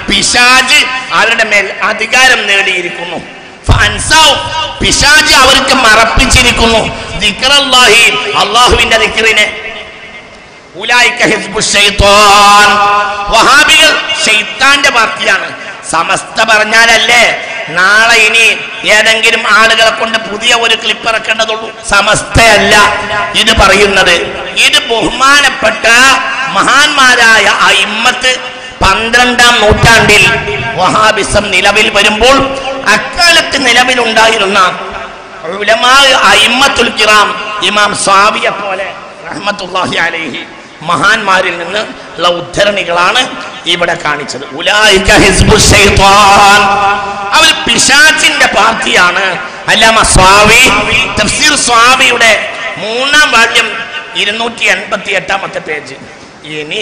പിശാജ് അവരുടെ മേൽ അധികാരം നേടിയിരിക്കുന്നു ഫഅൻസാഉ, പിശാജ് അവർക്ക് മറപ്പിച്ചിരിക്കുന്നു ദിക്റല്ലാഹി അള്ളാഹുവിന്റെ ദിക്റിനെ ഉലായിക ഹിസ്ബു ശൈത്വാൻ. വഹാബികൾ ഷെയ്ത്താന്റെ പാർട്ടിയാണ് സമസ്ത പറഞ്ഞാലല്ലേ നാളെ ഇനി ഏതെങ്കിലും ആളുകളെ കൊണ്ട് പുതിയ ഒരു ക്ലിപ്പ് ഇറക്കേണ്ടതുള്ളൂ സമസ്തയല്ല ഇത് പറയുന്നത് ഇത് ബഹുമാനപ്പെട്ട മഹാന്മാരായ അയിമ്മത്ത് പന്ത്രണ്ടാം നൂറ്റാണ്ടിൽ വഹാബിസം നിലവിൽ വരുമ്പോൾ അക്കാലത്ത് നിലവിലുണ്ടായിരുന്ന ഉലമാ അയിമ്മത്തുൽ കിറാം ഇമാം സ്വാബിയെ പോലെ റഹ്മത്തുള്ളാഹി അലൈഹി മഹാന്മാരിൽ നിന്ന് ഉള്ള ഉദ്ധരണികളാണ് ഇവിടെ കാണിച്ചത് ഉലായിക ഹിസ്ബു ശൈത്വാൻ. അവർ പിശാച്ചിന്റെ പാർട്ടിയാണ് അല്ലാമ സ്വാമി തഫ്സീർ സ്വാമിയുടെ മൂന്നാം വാല്യം ഇരുന്നൂറ്റി എൺപത്തി എട്ടാമത്തെ പേജ് ഇനി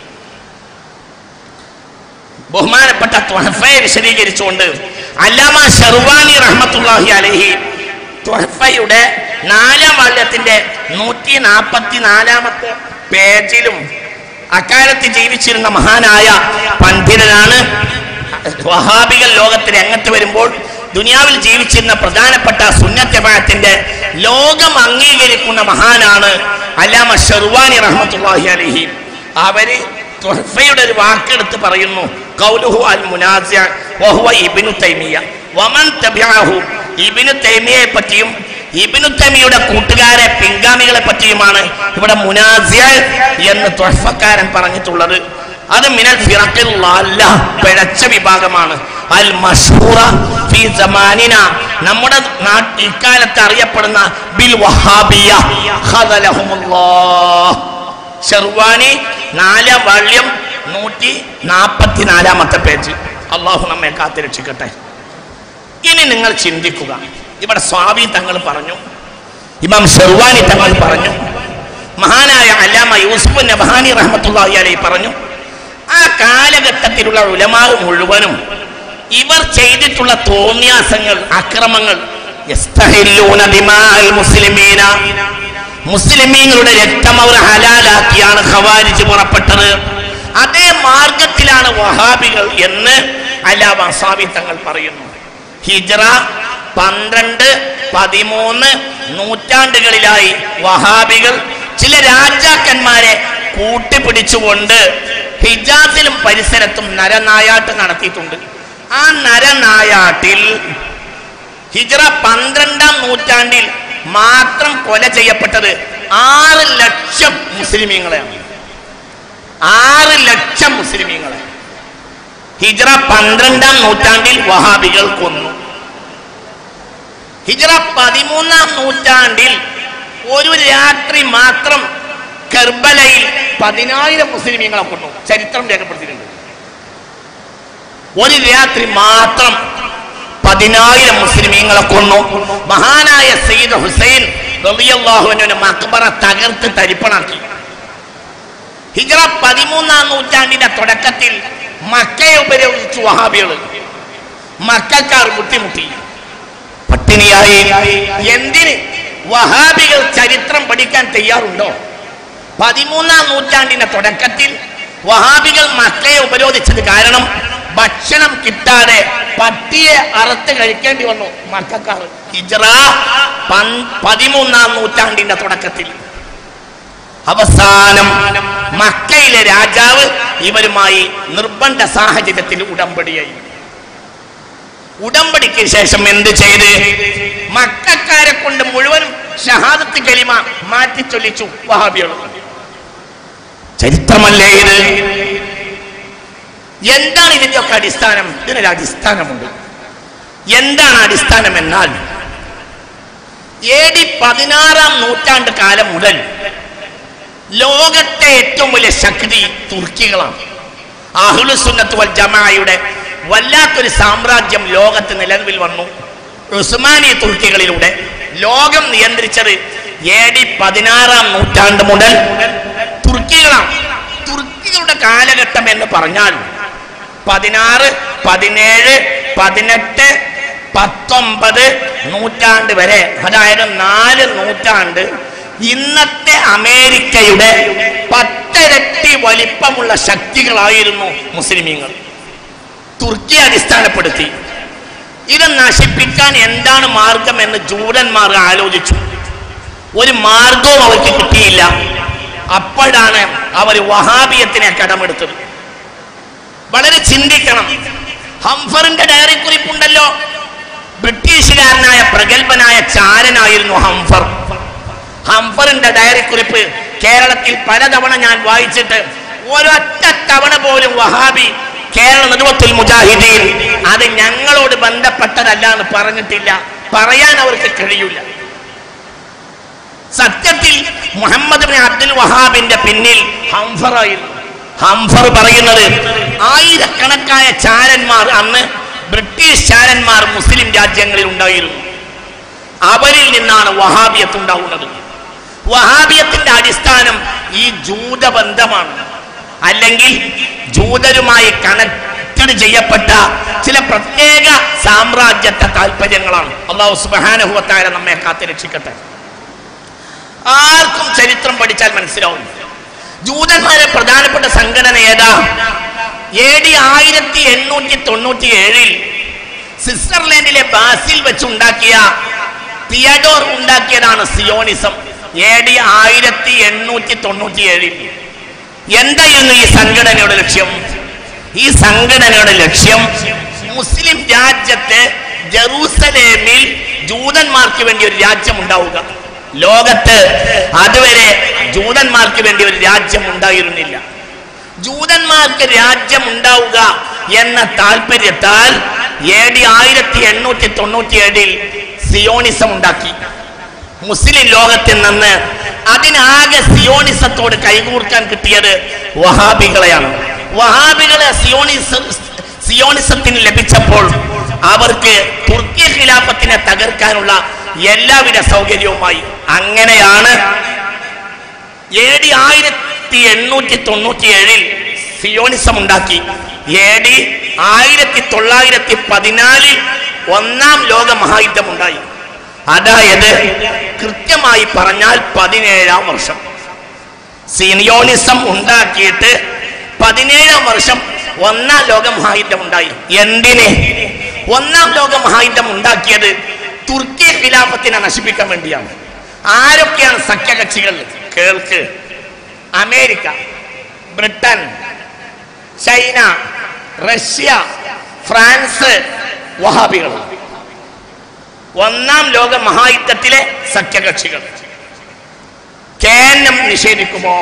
ബഹുമാനപ്പെട്ട ത്വഹഫയെ വിശദീകരിച്ചുകൊണ്ട് അല്ലാമ ഷർവാനി റഹ്മത്തുള്ളാഹി അലൈഹി ത്വഹഫയുടെ നാലാം വാല്യത്തിന്റെ നൂറ്റി നാൽപ്പത്തി നാലാമത്തെ പേജിലും അക്കാലത്ത് ജീവിച്ചിരുന്ന മഹാനായ പണ്ഡിതനാണ് വഹാബികൾ ലോകത്ത് രംഗത്ത് വരുമ്പോൾ ദുനിയാവിൽ ജീവിച്ചിരുന്ന പ്രധാനപ്പെട്ട സുന്നത്യമായത്തിന്റെ ലോകം അംഗീകരിക്കുന്ന മഹാനാണ് അല്ലാമ ഷെർവാനി റഹ്മത്തുള്ളാഹി അലൈഹി അവര് തുഹഫയുടെ ഒരു വാക്കെടുത്ത് പറയുന്നു കൗലുഹു അൽ മുനാസിയ വഹുവ ഇബ്നു തൈമിയ വമൻ തബിഅഹു ഇബ്നു തൈമിയയെ പറ്റിയും ഇബ്നു തൈമിയുടെ കൂട്ടുകാരെ പിൻഗാമികളെ പറ്റിയുമാണ് ഇവിടെ മുനാസിയ എന്ന് തുഹഫക്കാരൻ പറഞ്ഞിട്ടുള്ളത് അത് മിനൽ ഫിറഖിൽ ളാല്ല പിഴച്ച വിഭാഗമാണ് അൽ മഷ്ഹൂറ ഫി സമാനിന നമ്മുടെ നാട്ട് ഇക്കാലത്ത് അറിയപ്പെടുന്ന ബിൽ വഹാബിയ ഖദലഹുമുല്ലാഹ് ഷെർവാനി നാലാം വാള്യം നൂറ്റി നാൽപ്പത്തി നാലാമത്തെ പേജ് അള്ളാഹു നമ്മെ കാത്തിരക്ഷിക്കട്ടെ ഇനി നിങ്ങൾ ചിന്തിക്കുക ഇവിടെ സ്വാമി തങ്ങൾ പറഞ്ഞു ഇമാം ഷെർവാനി തങ്ങൾ പറഞ്ഞു മഹാനായ അല്ലാമ യൂസുഫ് നബഹാനി റഹ്മത്തുള്ളാഹി അലൈഹി പറഞ്ഞു ആ കാലഘട്ടത്തിലുള്ള ഉലമാവ് മുഴുവനും ഇവർ ചെയ്തിട്ടുള്ള തോന്നിയാസങ്ങൾ അക്രമങ്ങൾ യസ്തഹില്ലൂന ദിമാഅൽ മുസ്ലിമീന മുസ്ലിമീങ്ങളുടെ രക്തം അവർ ഹലാലാക്കിയാണ് ഖവാരിജ് പുറപ്പെട്ടത് അതേ മാർഗത്തിലാണ് വഹാബികൾ എന്ന് അലാമ സ്വാമി തങ്ങൾ പറയുന്നു ഹിജ്റ പന്ത്രണ്ട് പതിമൂന്ന് നൂറ്റാണ്ടുകളിലായി വഹാബികൾ ചില രാജാക്കന്മാരെ കൂട്ടിപ്പിടിച്ചുകൊണ്ട് ഹിജാസിലും പരിസരത്തും നരനായാട്ട് നടത്തിയിട്ടുണ്ട് ആ നരനായാട്ടിൽ ഹിജ്റ പന്ത്രണ്ടാം നൂറ്റാണ്ടിൽ മാത്രം കൊല ചെയ്യപ്പെട്ടത് ആറ് ലക്ഷം മുസ്ലിമീങ്ങളെയാണ് ആറ് ലക്ഷം മുസ്ലിമീങ്ങളെ ഹിജ്റ പന്ത്രണ്ടാം നൂറ്റാണ്ടിൽ വഹാബികൾ കൊന്നു ഹിജ്റ പതിമൂന്നാം നൂറ്റാണ്ടിൽ ഒരു രാത്രി മാത്രം കർബലയിൽ പതിനായിരം മുസ്ലിമീങ്ങളെ കൊന്നു ചരിത്രം രേഖപ്പെടുത്തിയിട്ടുണ്ട് ഒരു രാത്രി മാത്രം പതിനായിരം മുസ്ലിമീങ്ങളെ കൊന്നു മഹാനായ സയ്യിദ് ഹുസൈൻ റളിയല്ലാഹുവിന്റെ മക്ബറ തകർത്ത് തരിപ്പണാക്കി ഹിജ്റ പതിമൂന്നാം നൂറ്റാണ്ടിന്റെ തുടക്കത്തിൽ മക്കയെ ഉപരോധിച്ചു വഹാബികൾ മക്കാർ ബുദ്ധിമുട്ടി പട്ടിണിയായി എന്തിന് വഹാബികൾ ചരിത്രം പഠിക്കാൻ തയ്യാറുണ്ടോ പതിമൂന്നാം നൂറ്റാണ്ടിന്റെ തുടക്കത്തിൽ വഹാബികൾ മക്കയെ ഉപരോധിച്ചത് കാരണം ഭക്ഷണം കിട്ടാതെ പട്ടിയെ അറുത്ത് കഴിക്കേണ്ടി വന്നു മക്കാർ ഹിജ്റ പൻ- പതിമൂന്നാം നൂറ്റാണ്ടിന്റെ തുടക്കത്തിൽ അവസാനം മക്കയിലെ രാജാവ് ഇവരുമായി നിർബന്ധ സാഹചര്യത്തിൽ ഉടമ്പടിയായി ഉടമ്പടിക്ക് ശേഷം എന്ത് ചെയ്ത് മക്കാരെ കൊണ്ട് മുഴുവൻ ഷഹാദത്ത് കലിമ മാറ്റി ചൊല്ലിച്ചു വഹാബികൾ ചരിത്രമല്ലേ ഇത് എന്താണ് ഇതിന്റെയൊക്കെ അടിസ്ഥാനം ഇതിനൊരു അടിസ്ഥാനമുണ്ട് എന്താണ് അടിസ്ഥാനം എന്നാൽ എ ഡി പതിനാറാം നൂറ്റാണ്ട് കാലം മുതൽ ലോകത്തെ ഏറ്റവും വലിയ ശക്തി തുർക്കികളാണ് അഹ്ലുസുന്നത്ത് വൽ ജമാഅയുടെ വല്ലാത്തൊരു സാമ്രാജ്യം ലോകത്ത് നിലവിൽ വന്നു ഉസ്മാനി തുർക്കികളിലൂടെ ലോകം നിയന്ത്രിച്ചത് എ ഡി പതിനാറാം നൂറ്റാണ്ട് മുതൽ തുർക്കികളാണ് തുർക്കികളുടെ കാലഘട്ടം എന്ന് പറഞ്ഞാൽ പതിനാറ് പതിനേഴ് പതിനെട്ട് പത്തൊമ്പത് നൂറ്റാണ്ട് വരെ അതായത് നാല് നൂറ്റാണ്ട് ഇന്നത്തെ അമേരിക്കയുടെ പത്തിരട്ടി വലിപ്പമുള്ള ശക്തികളായിരുന്നു മുസ്ലിമീങ്ങൾ തുർക്കി അടിസ്ഥാനപ്പെടുത്തി ഇത് നശിപ്പിക്കാൻ എന്താണ് മാർഗം എന്ന് ജൂതന്മാർ ആലോചിച്ചു ഒരു മാർഗവും അവർക്ക് കിട്ടിയില്ല അപ്പോഴാണ് അവർ വഹാബിയത്തിനെ കടമെടുത്തത് വളരെ ചിന്തിക്കണം ഹംഫറിന്റെ ഡയറി കുറിപ്പുണ്ടല്ലോ ബ്രിട്ടീഷുകാരനായ പ്രഗത്ഭനായ ചാരനായിരുന്നു ഹംഫർ ഹംഫറിന്റെ ഡയറി കുറിപ്പ് കേരളത്തിൽ പലതവണ ഞാൻ വായിച്ചിട്ട് ഒരൊറ്റ തവണ പോലും വഹാബി കേരള നേതൃത്വത്തിൽ മുജാഹിദീൻ അത് ഞങ്ങളോട് ബന്ധപ്പെട്ടതല്ല എന്ന് പറഞ്ഞിട്ടില്ല പറയാൻ അവർക്ക് കഴിയില്ല സത്യത്തിൽ മുഹമ്മദ് ബിൻ അബ്ദുൽ വഹാബിന്റെ പിന്നിൽ ഹംഫറായിരുന്നു ഹംഫർ പറയുന്നത് ആയിരക്കണക്കായ ചാരന്മാർ അന്ന് ബ്രിട്ടീഷ് ചാരന്മാർ മുസ്ലിം രാജ്യങ്ങളിൽ ഉണ്ടായിരുന്നു അവരിൽ നിന്നാണ് വഹാബിയത്ത് ഉണ്ടാവുന്നത് വഹാബിയത്തിന്റെ അടിസ്ഥാനം ഈ ജൂതബന്ധമാണ് അല്ലെങ്കിൽ ജൂതരുമായി കണക്റ്റഡ് ചെയ്യപ്പെട്ട ചില പ്രത്യേക സാമ്രാജ്യത്തെ താല്പര്യങ്ങളാണ് അള്ളാഹു സുബാനുഭവത്തായ നമ്മെ കാത്തു രക്ഷിക്കട്ടെ ആർക്കും ചരിത്രം പഠിച്ചാൽ മനസ്സിലാവും ജൂതന്മാരെ പ്രധാനപ്പെട്ട സംഘടന ഏതാ എ ഡി ആയിരത്തി എണ്ണൂറ്റി തൊണ്ണൂറ്റി ഏഴിൽ സ്വിറ്റ്സർലൻഡിലെ ബാസിൽ വെച്ചുണ്ടാക്കിയ തിയഡോർ ഉണ്ടാക്കിയതാണ് സിയോണിസം എ ഡി ആയിരത്തി എണ്ണൂറ്റി തൊണ്ണൂറ്റി ഏഴിൽ എന്തായിരുന്നു ഈ സംഘടനയുടെ ലക്ഷ്യം ഈ സംഘടനയുടെ ലക്ഷ്യം മുസ്ലിം രാജ്യത്തെ ജെറൂസലേമിൽ ജൂതന്മാർക്ക് വേണ്ടി ഒരു രാജ്യം ഉണ്ടാവുക ലോകത്ത് അതുവരെ ജൂതന്മാർക്ക് വേണ്ടി ഒരു രാജ്യം ഉണ്ടായിരുന്നില്ല ജൂതന്മാർക്ക് രാജ്യം ഉണ്ടാവുക എന്ന താല്പര്യത്താൽ എ ഡി ആയിരത്തി എണ്ണൂറ്റി തൊണ്ണൂറ്റി ഏഴിൽ സിയോണിസം ഉണ്ടാക്കി മുസ്ലിം ലോകത്തിൽ നിന്ന് അതിനാകെ സിയോണിസത്തോട് കൈകൂർക്കാൻ കിട്ടിയത് വഹാബികളെയാണ് വഹാബികളെ സിയോണിസ സിയോണിസത്തിന് ലഭിച്ചപ്പോൾ അവർക്ക് തുർക്കി ഖിലാഫത്തിനെ തകർക്കാനുള്ള എല്ലാവിധ സൗകര്യവുമായി അങ്ങനെയാണ് എ ഡി ആയിരത്തി എണ്ണൂറ്റി തൊണ്ണൂറ്റി ഏഴിൽ സിയോണിസം ഉണ്ടാക്കി എ ഡി ആയിരത്തി തൊള്ളായിരത്തി പതിനാലിൽ ഒന്നാം ലോക മഹായുദ്ധം ഉണ്ടായി അതായത് കൃത്യമായി പറഞ്ഞാൽ പതിനേഴാം വർഷം സിയോണിസം ഉണ്ടാക്കിയിട്ട് പതിനേഴാം വർഷം ഒന്നാം ലോക മഹായുദ്ധം ഉണ്ടായി എന്തിന് ഒന്നാം ലോക മഹായുദ്ധം ഉണ്ടാക്കിയത് തുർക്കി ഖിലാഫത്തിനെ നശിപ്പിക്കാൻ വേണ്ടിയാണ് ആരൊക്കെയാണ് സഖ്യകക്ഷികൾ കേൾക്ക് America Britain China Russia France വഹാബികൾ ഒന്നാം ലോക മഹായുദ്ധത്തിലെ സഖ്യകക്ഷികൾ കേനം നിഷേധിക്കുമോ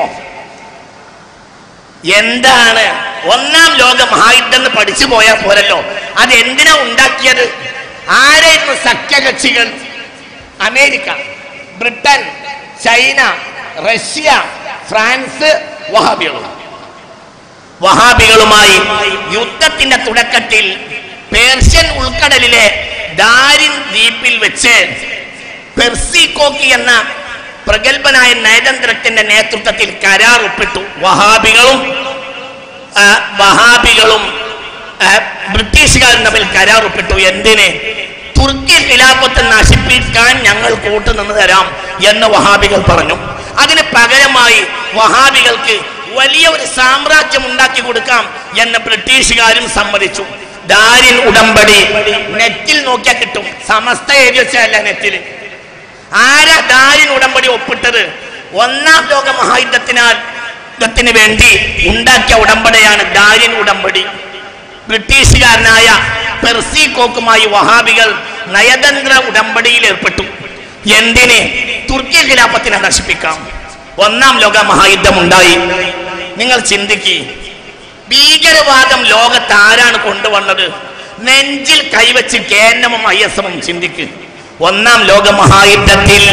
എന്താണ് ഒന്നാം ലോക മഹായുദ്ധം എന്ന് പഠിച്ചു പോയാൽ പോരല്ലോ അത് എന്തിനാ ഉണ്ടാക്കിയത് ആരായിരുന്നു സഖ്യകക്ഷികൾ America Britain China Russia France വഹാബികൾ വഹാബികളുമായി യുദ്ധത്തിന്റെ തുടക്കത്തിൽ പേർഷ്യൻ ഉൾക്കടലിലെ ദാരിൻ ദ്വീപിൽ വെച്ച് പെർസിക്കോക്കി എന്ന പ്രഗത്ഭനായ നയതന്ത്രത്തിന്റെ നേതൃത്വത്തിൽ കരാർ ഒപ്പിട്ടു വഹാബികളും ആ, വഹാബികളും ആ, ബ്രിട്ടീഷുകാരും തമ്മിൽ കരാർ ഒപ്പിട്ടു എന്തിന് തുർക്കി ഖിലാഫത്ത് നശിപ്പിക്കാൻ ഞങ്ങൾ കൂട്ടുനിന്ന് തരാം എന്ന് വഹാബികൾ പറഞ്ഞു അതിന് പകരമായി വഹാബികൾക്ക് വലിയ ഒരു സാമ്രാജ്യം ഉണ്ടാക്കി കൊടുക്കാം എന്ന് ബ്രിട്ടീഷുകാരും സമ്മതിച്ചു ദാരിൻ ഉടമ്പടി നെറ്റിൽ നോക്കിയാൽ കിട്ടും സമസ്ത എഴുതി വെച്ചതല്ല നെറ്റിൽ ആരാ ദാരിൻ ഉടമ്പടി ഒപ്പിട്ടത് ഒന്നാം ലോക മഹായുദ്ധത്തിനാൽ യുദ്ധത്തിന് വേണ്ടി ഉണ്ടാക്കിയ ഉടമ്പടിയാണ് ദാരിൻ ഉടമ്പടി ബ്രിട്ടീഷുകാരനായ പെർസിക്കോക്കുമായി വഹാബികൾ നയതന്ത്ര ഉടമ്പടിയിൽ ഏർപ്പെട്ടു എന്തിന് തുർക്കി ഖിലാഫത്തിനെ നശിപ്പിക്കാം ഒന്നാം ലോക മഹായുദ്ധം ഉണ്ടായി നിങ്ങൾ ചിന്തിക്കി ഭീകരവാദം ലോകത്ത് ആരാണ് കൊണ്ടുവന്നത് നെഞ്ചിൽ കൈവച്ച് കേന്നമും ഐ എസ് എമ്മും ചിന്തിക്ക് ഒന്നാം ലോക മഹായുദ്ധത്തിൽ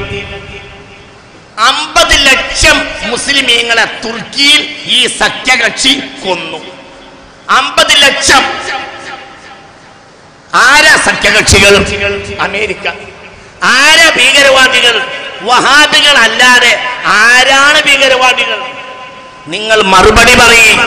അമ്പത് ലക്ഷം മുസ്ലിമീങ്ങളെ തുർക്കിയിൽ ഈ സഖ്യകക്ഷി കൊന്നു അമ്പത് ലക്ഷം ആരാ സഖ്യകക്ഷികൾ അമേരിക്ക ആരാ ഭീകരവാദികൾ വഹാബികൾ അല്ലാതെ ആരാണ് ഭീകരവാദികൾ നിങ്ങൾ മറുപടി പറയും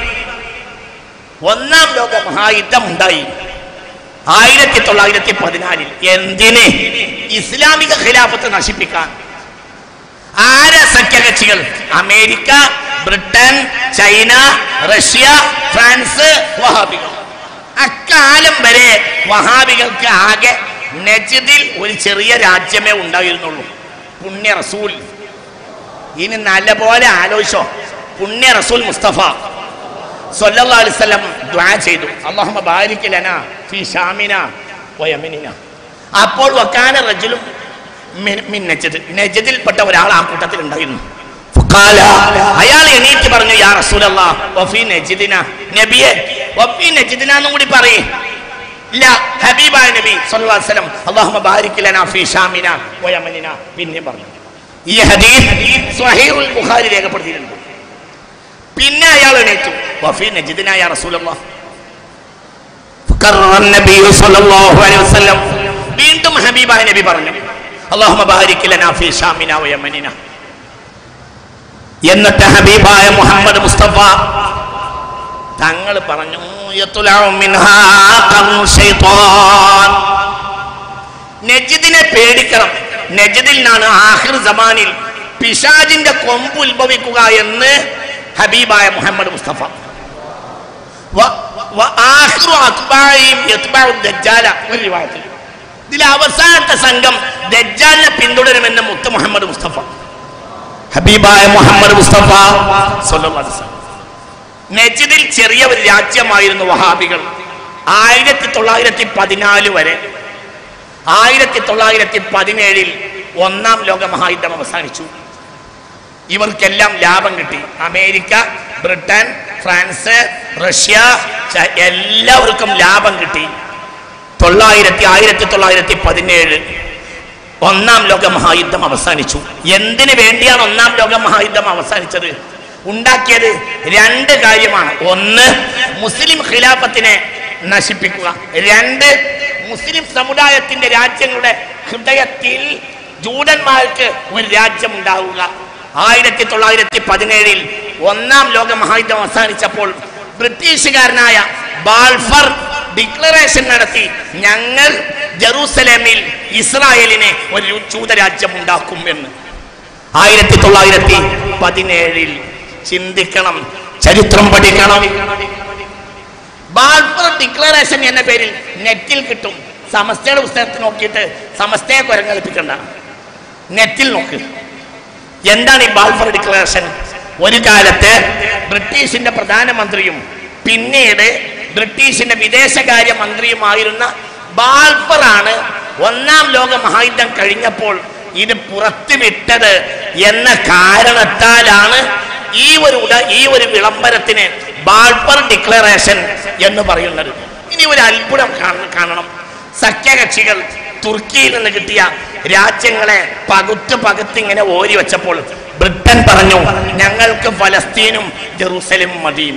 ഒന്നാം ലോക മഹായുദ്ധം ഉണ്ടായി ആയിരത്തി തൊള്ളായിരത്തി പതിനാലിൽ എന്തിന് ഇസ്ലാമിക ഖിലാഫത്ത് നശിപ്പിക്കാൻ ആരാ സഖ്യകക്ഷികൾ America Britain China Russia France വഹാബികൾ അക്കാലം വരെ വഹാബികൾക്ക് ആകെ നജിദിൽ ഒരു ചെറിയ രാജ്യമേ ഉണ്ടായിരുന്നുള്ളൂ പുണ്യ റസൂൽ ഇനി നല്ലപോലെ ആലോചിച്ചോ പുണ്യ റസൂൽ മുസ്തഫ സല്ലല്ലാഹു അലൈഹി വസല്ലം ദുആ ചെയ്തു അല്ലാഹുമ്മ ബാരിക് ലനാ ഫീ ഷാമിന വയമിനിന അപ്പോൾ വക്കാന റജുലും മിൻ- മിൻ നജദ് നജദിൽപ്പെട്ട ഒരാൾ ആ കൂട്ടത്തിൽ ഉണ്ടായിരുന്നു ഫഖാല, അയാൾ എണീറ്റ് പറഞ്ഞു യാ റസൂലല്ലാ വഫീ നജിദിന നബിയെ വഫീ നജിദിന എന്നും കൂടി പറയേ ഇല്ല ഹബീബായ നബി സല്ലല്ലാഹു അലൈഹി വസല്ലം അല്ലാഹുമ്മ ബാരിക് ലനാ ഫീ ഷാമിന വയമിനിന പിന്നെ പറഞ്ഞു ഈ ഹദീസ് സ്വഹീഹുൽ ബുഖാരി രേഖപ്പെടുത്തിയിട്ടുണ്ട് പിന്നെ അയാൾ എണീറ്റു വഫീ നജിദിന യാ റസൂലല്ലാ فقرر النبي صلى الله عليه وسلم വീണ്ടും ഹബീബായ നബി പറഞ്ഞു അല്ലാഹുമ്മ ബാരിക് ലനാ ഫീ ഷാമിന വയമനിന എന്നിട്ട് ഹബീബായ മുഹമ്മദ് മുസ്തഫ തങ്ങൾ പറഞ്ഞു യത്ലഉ മിൻഹാ ഖർനു ശൈത്താൻ നജിദിനെ പേടിക്കണം നജിദിൽ നിന്നാണ് ആഹിർ സമാനിൽ പിശാജിന്റെ കൊമ്പ് ഉത്ഭവിക്കുക എന്ന് ഹബീബായ മുഹമ്മദ് മുസ്തഫ വ- വ- ആഖിറു അത്ബാഇഹിം യത്ബഉ ദജ്ജാല ഒരു റിവായത്തിൽ ഇതിൽ അവസാനത്തെ സംഘം ദജ്ജാലിനെ പിന്തുടരുമെന്ന് മുത്ത് മുഹമ്മദ് മുസ്തഫ ഹബീബായ മുഹമ്മദ് മുസ്തഫ സ്വല്ലല്ലാഹു അലൈഹി വസല്ലം. നജിദിൽ ചെറിയ ഒരു രാജ്യമായിരുന്നു വഹാബികൾ ആയിരത്തി തൊള്ളായിരത്തി പതിനാല് വരെ ആയിരത്തി തൊള്ളായിരത്തി പതിനേഴിൽ ഒന്നാം ലോക മഹായുദ്ധം അവസാനിച്ചു ഇവർക്കെല്ലാം ലാഭം കിട്ടി അമേരിക്ക ബ്രിട്ടൻ ഫ്രാൻസ് റഷ്യ ച- എല്ലാവർക്കും ലാഭം കിട്ടി തൊള്ളായിരത്തി ആയിരത്തി തൊള്ളായിരത്തി പതിനേഴ് ഒന്നാം ലോക മഹായുദ്ധം അവസാനിച്ചു എന്തിനു വേണ്ടിയാണ് ഒന്നാം ലോക മഹായുദ്ധം അവസാനിച്ചത് ഉണ്ടാക്കിയത് രണ്ട് കാര്യമാണ് ഒന്ന് മുസ്ലിം ഖിലാഫത്തിനെ നശിപ്പിക്കുക രണ്ട് മുസ്ലിം സമുദായത്തിന്റെ രാജ്യങ്ങളുടെ ഹൃദയത്തിൽ ജൂതന്മാർക്ക് ഒരു രാജ്യം ഉണ്ടാവുക ആയിരത്തി തൊള്ളായിരത്തി പതിനേഴിൽ ഒന്നാം ലോക മഹായുദ്ധം അവസാനിച്ചപ്പോൾ ബ്രിട്ടീഷുകാരനായ ബാൾഫർ ഡിക്ലറേഷൻ നടത്തി ഞങ്ങൾ ജെറൂസലേമിൽ ഇസ്രായേലിനെ ഒരു ജൂതരാജ്യം ഉണ്ടാക്കും എന്ന് ആയിരത്തി തൊള്ളായിരത്തി പതിനേഴിൽ ചിന്തിക്കണം ചരിത്രം പഠിക്കണം ബാൾഫർ ഡിക്ലറേഷൻ എന്ന പേരിൽ നെറ്റിൽ കിട്ടും സമസ്തയുടെ പുസ്തകത്തിൽ നോക്കിയിട്ട് സമസ്തയെ കുരങ്ങളിപ്പിക്കണ്ട നെറ്റിൽ നോക്ക് എന്താണ് ഈ ബാൾഫർ ഡിക്ലറേഷൻ ഒരു കാലത്ത് ബ്രിട്ടീഷിന്റെ പ്രധാനമന്ത്രിയും പിന്നീട് ബ്രിട്ടീഷിന്റെ വിദേശകാര്യ മന്ത്രിയുമായിരുന്ന ബാൾഫറാണ് ഒന്നാം ലോക മഹായുദ്ധം കഴിഞ്ഞപ്പോൾ ഇത് പുറത്തുവിട്ടത് എന്ന കാരണത്താലാണ് ഈ ഒരു ഉട ഈ ഒരു വിളംബരത്തിന് ബാൾഫർ ഡിക്ലറേഷൻ എന്ന് പറയുന്നത് ഇനി ഒരു അത്ഭുതം കാണ- കാണണം സഖ്യകക്ഷികൾ തുർക്കിയിൽ നിന്ന് കിട്ടിയ രാജ്യങ്ങളെ പകുത്ത് പകുത്ത് ഇങ്ങനെ ഓരി വെച്ചപ്പോൾ ബ്രിട്ടൻ പറഞ്ഞു ഞങ്ങൾക്ക് ഫലസ്തീനും ജെറൂസലേമും മതിയും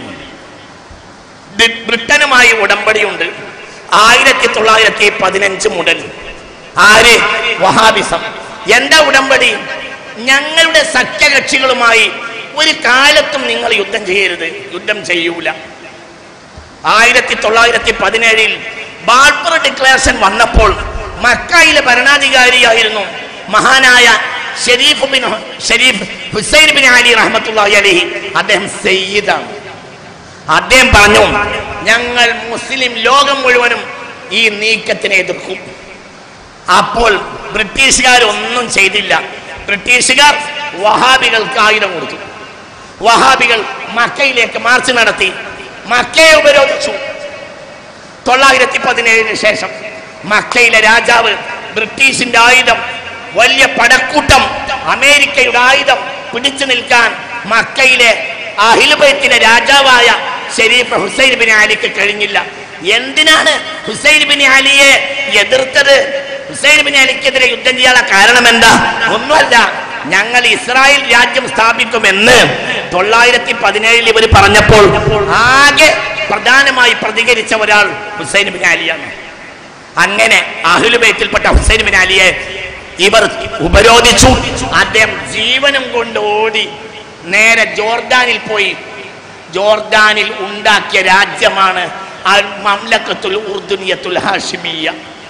ബ്രി- ബ്രിട്ടനുമായി ഉടമ്പടിയുണ്ട് ആയിരത്തി തൊള്ളായിരത്തി പതിനഞ്ച് മുതൽ ആര് വഹാബിസം എന്താ ഉടമ്പടി ഞങ്ങളുടെ സഖ്യകക്ഷികളുമായി ഒരു കാലത്തും നിങ്ങൾ യുദ്ധം ചെയ്യരുത് യുദ്ധം ചെയ്യൂല ആയിരത്തി തൊള്ളായിരത്തി പതിനേഴിൽ ബാൾഫർ ഡിക്ലറേഷൻ വന്നപ്പോൾ മക്കയിലെ ഭരണാധികാരിയായിരുന്നു മഹാനായ ഷെരീഫ് ബിൻ ഹു- ഷെരീഫ് ഹുസൈൻ ബിൻ അലി റഹ്മത്തുള്ളാഹി അലൈഹി അദ്ദേഹം സയ്യിദാണ് അദ്ദേഹം പറഞ്ഞു ഞങ്ങൾ മുസ്ലിം ലോകം മുഴുവനും ഈ നീക്കത്തിനെ എതിർക്കും അപ്പോൾ ബ്രിട്ടീഷുകാർ ഒന്നും ചെയ്തില്ല ബ്രിട്ടീഷുകാർ വഹാബികൾക്ക് ആയുധം കൊടുത്തു വഹാബികൾ മക്കയിലേക്ക് മാർച്ച് നടത്തി മക്കയെ ഉപരോധിച്ചു തൊള്ളായിരത്തി പതിനേഴിന് ശേഷം മക്കയിലെ രാജാവ് ബ്രിട്ടീഷിന്റെ ആയുധം വലിയ പടക്കൂട്ടം അമേരിക്കയുടെ ആയുധം പിടിച്ചു നിൽക്കാൻ മക്കയിലെ അഹിലുബൈത്തിലെ രാജാവായ ഷെരീഫ് ഹുസൈൻ ബിൻ അലിക്ക് കഴിഞ്ഞില്ല എന്തിനാണ് ഹുസൈൻ ബിൻ അലിയെ എതിർത്തത് ഹുസൈൻ ബിൻ അലിക്കെതിരെ യുദ്ധം ചെയ്യാനുള്ള കാരണം എന്താ ഒന്നുമല്ല ഞങ്ങൾ ഇസ്രായേൽ രാജ്യം സ്ഥാപിക്കുമെന്ന് തൊള്ളായിരത്തി പതിനേഴിൽ ഇവർ പറഞ്ഞപ്പോൾ ആകെ പ്രധാനമായി പ്രതികരിച്ച ഒരാൾ ഹുസൈൻ ബിൻ അലിയാണ് അങ്ങനെ അഹ്ലുബൈത്തിൽപ്പെട്ട ഹുസൈൻ ബിൻ അലിയെ ഇവർ ഉപരോധിച്ചു അദ്ദേഹം ജീവനും കൊണ്ട് ഓടി നേരെ ജോർദാനിൽ പോയി ജോർദാനിൽ ഉണ്ടാക്കിയ രാജ്യമാണ് അൽ മംലക്കത്തുൽ ഉർദുനിയത്തുൽ ഹാഷിമിയ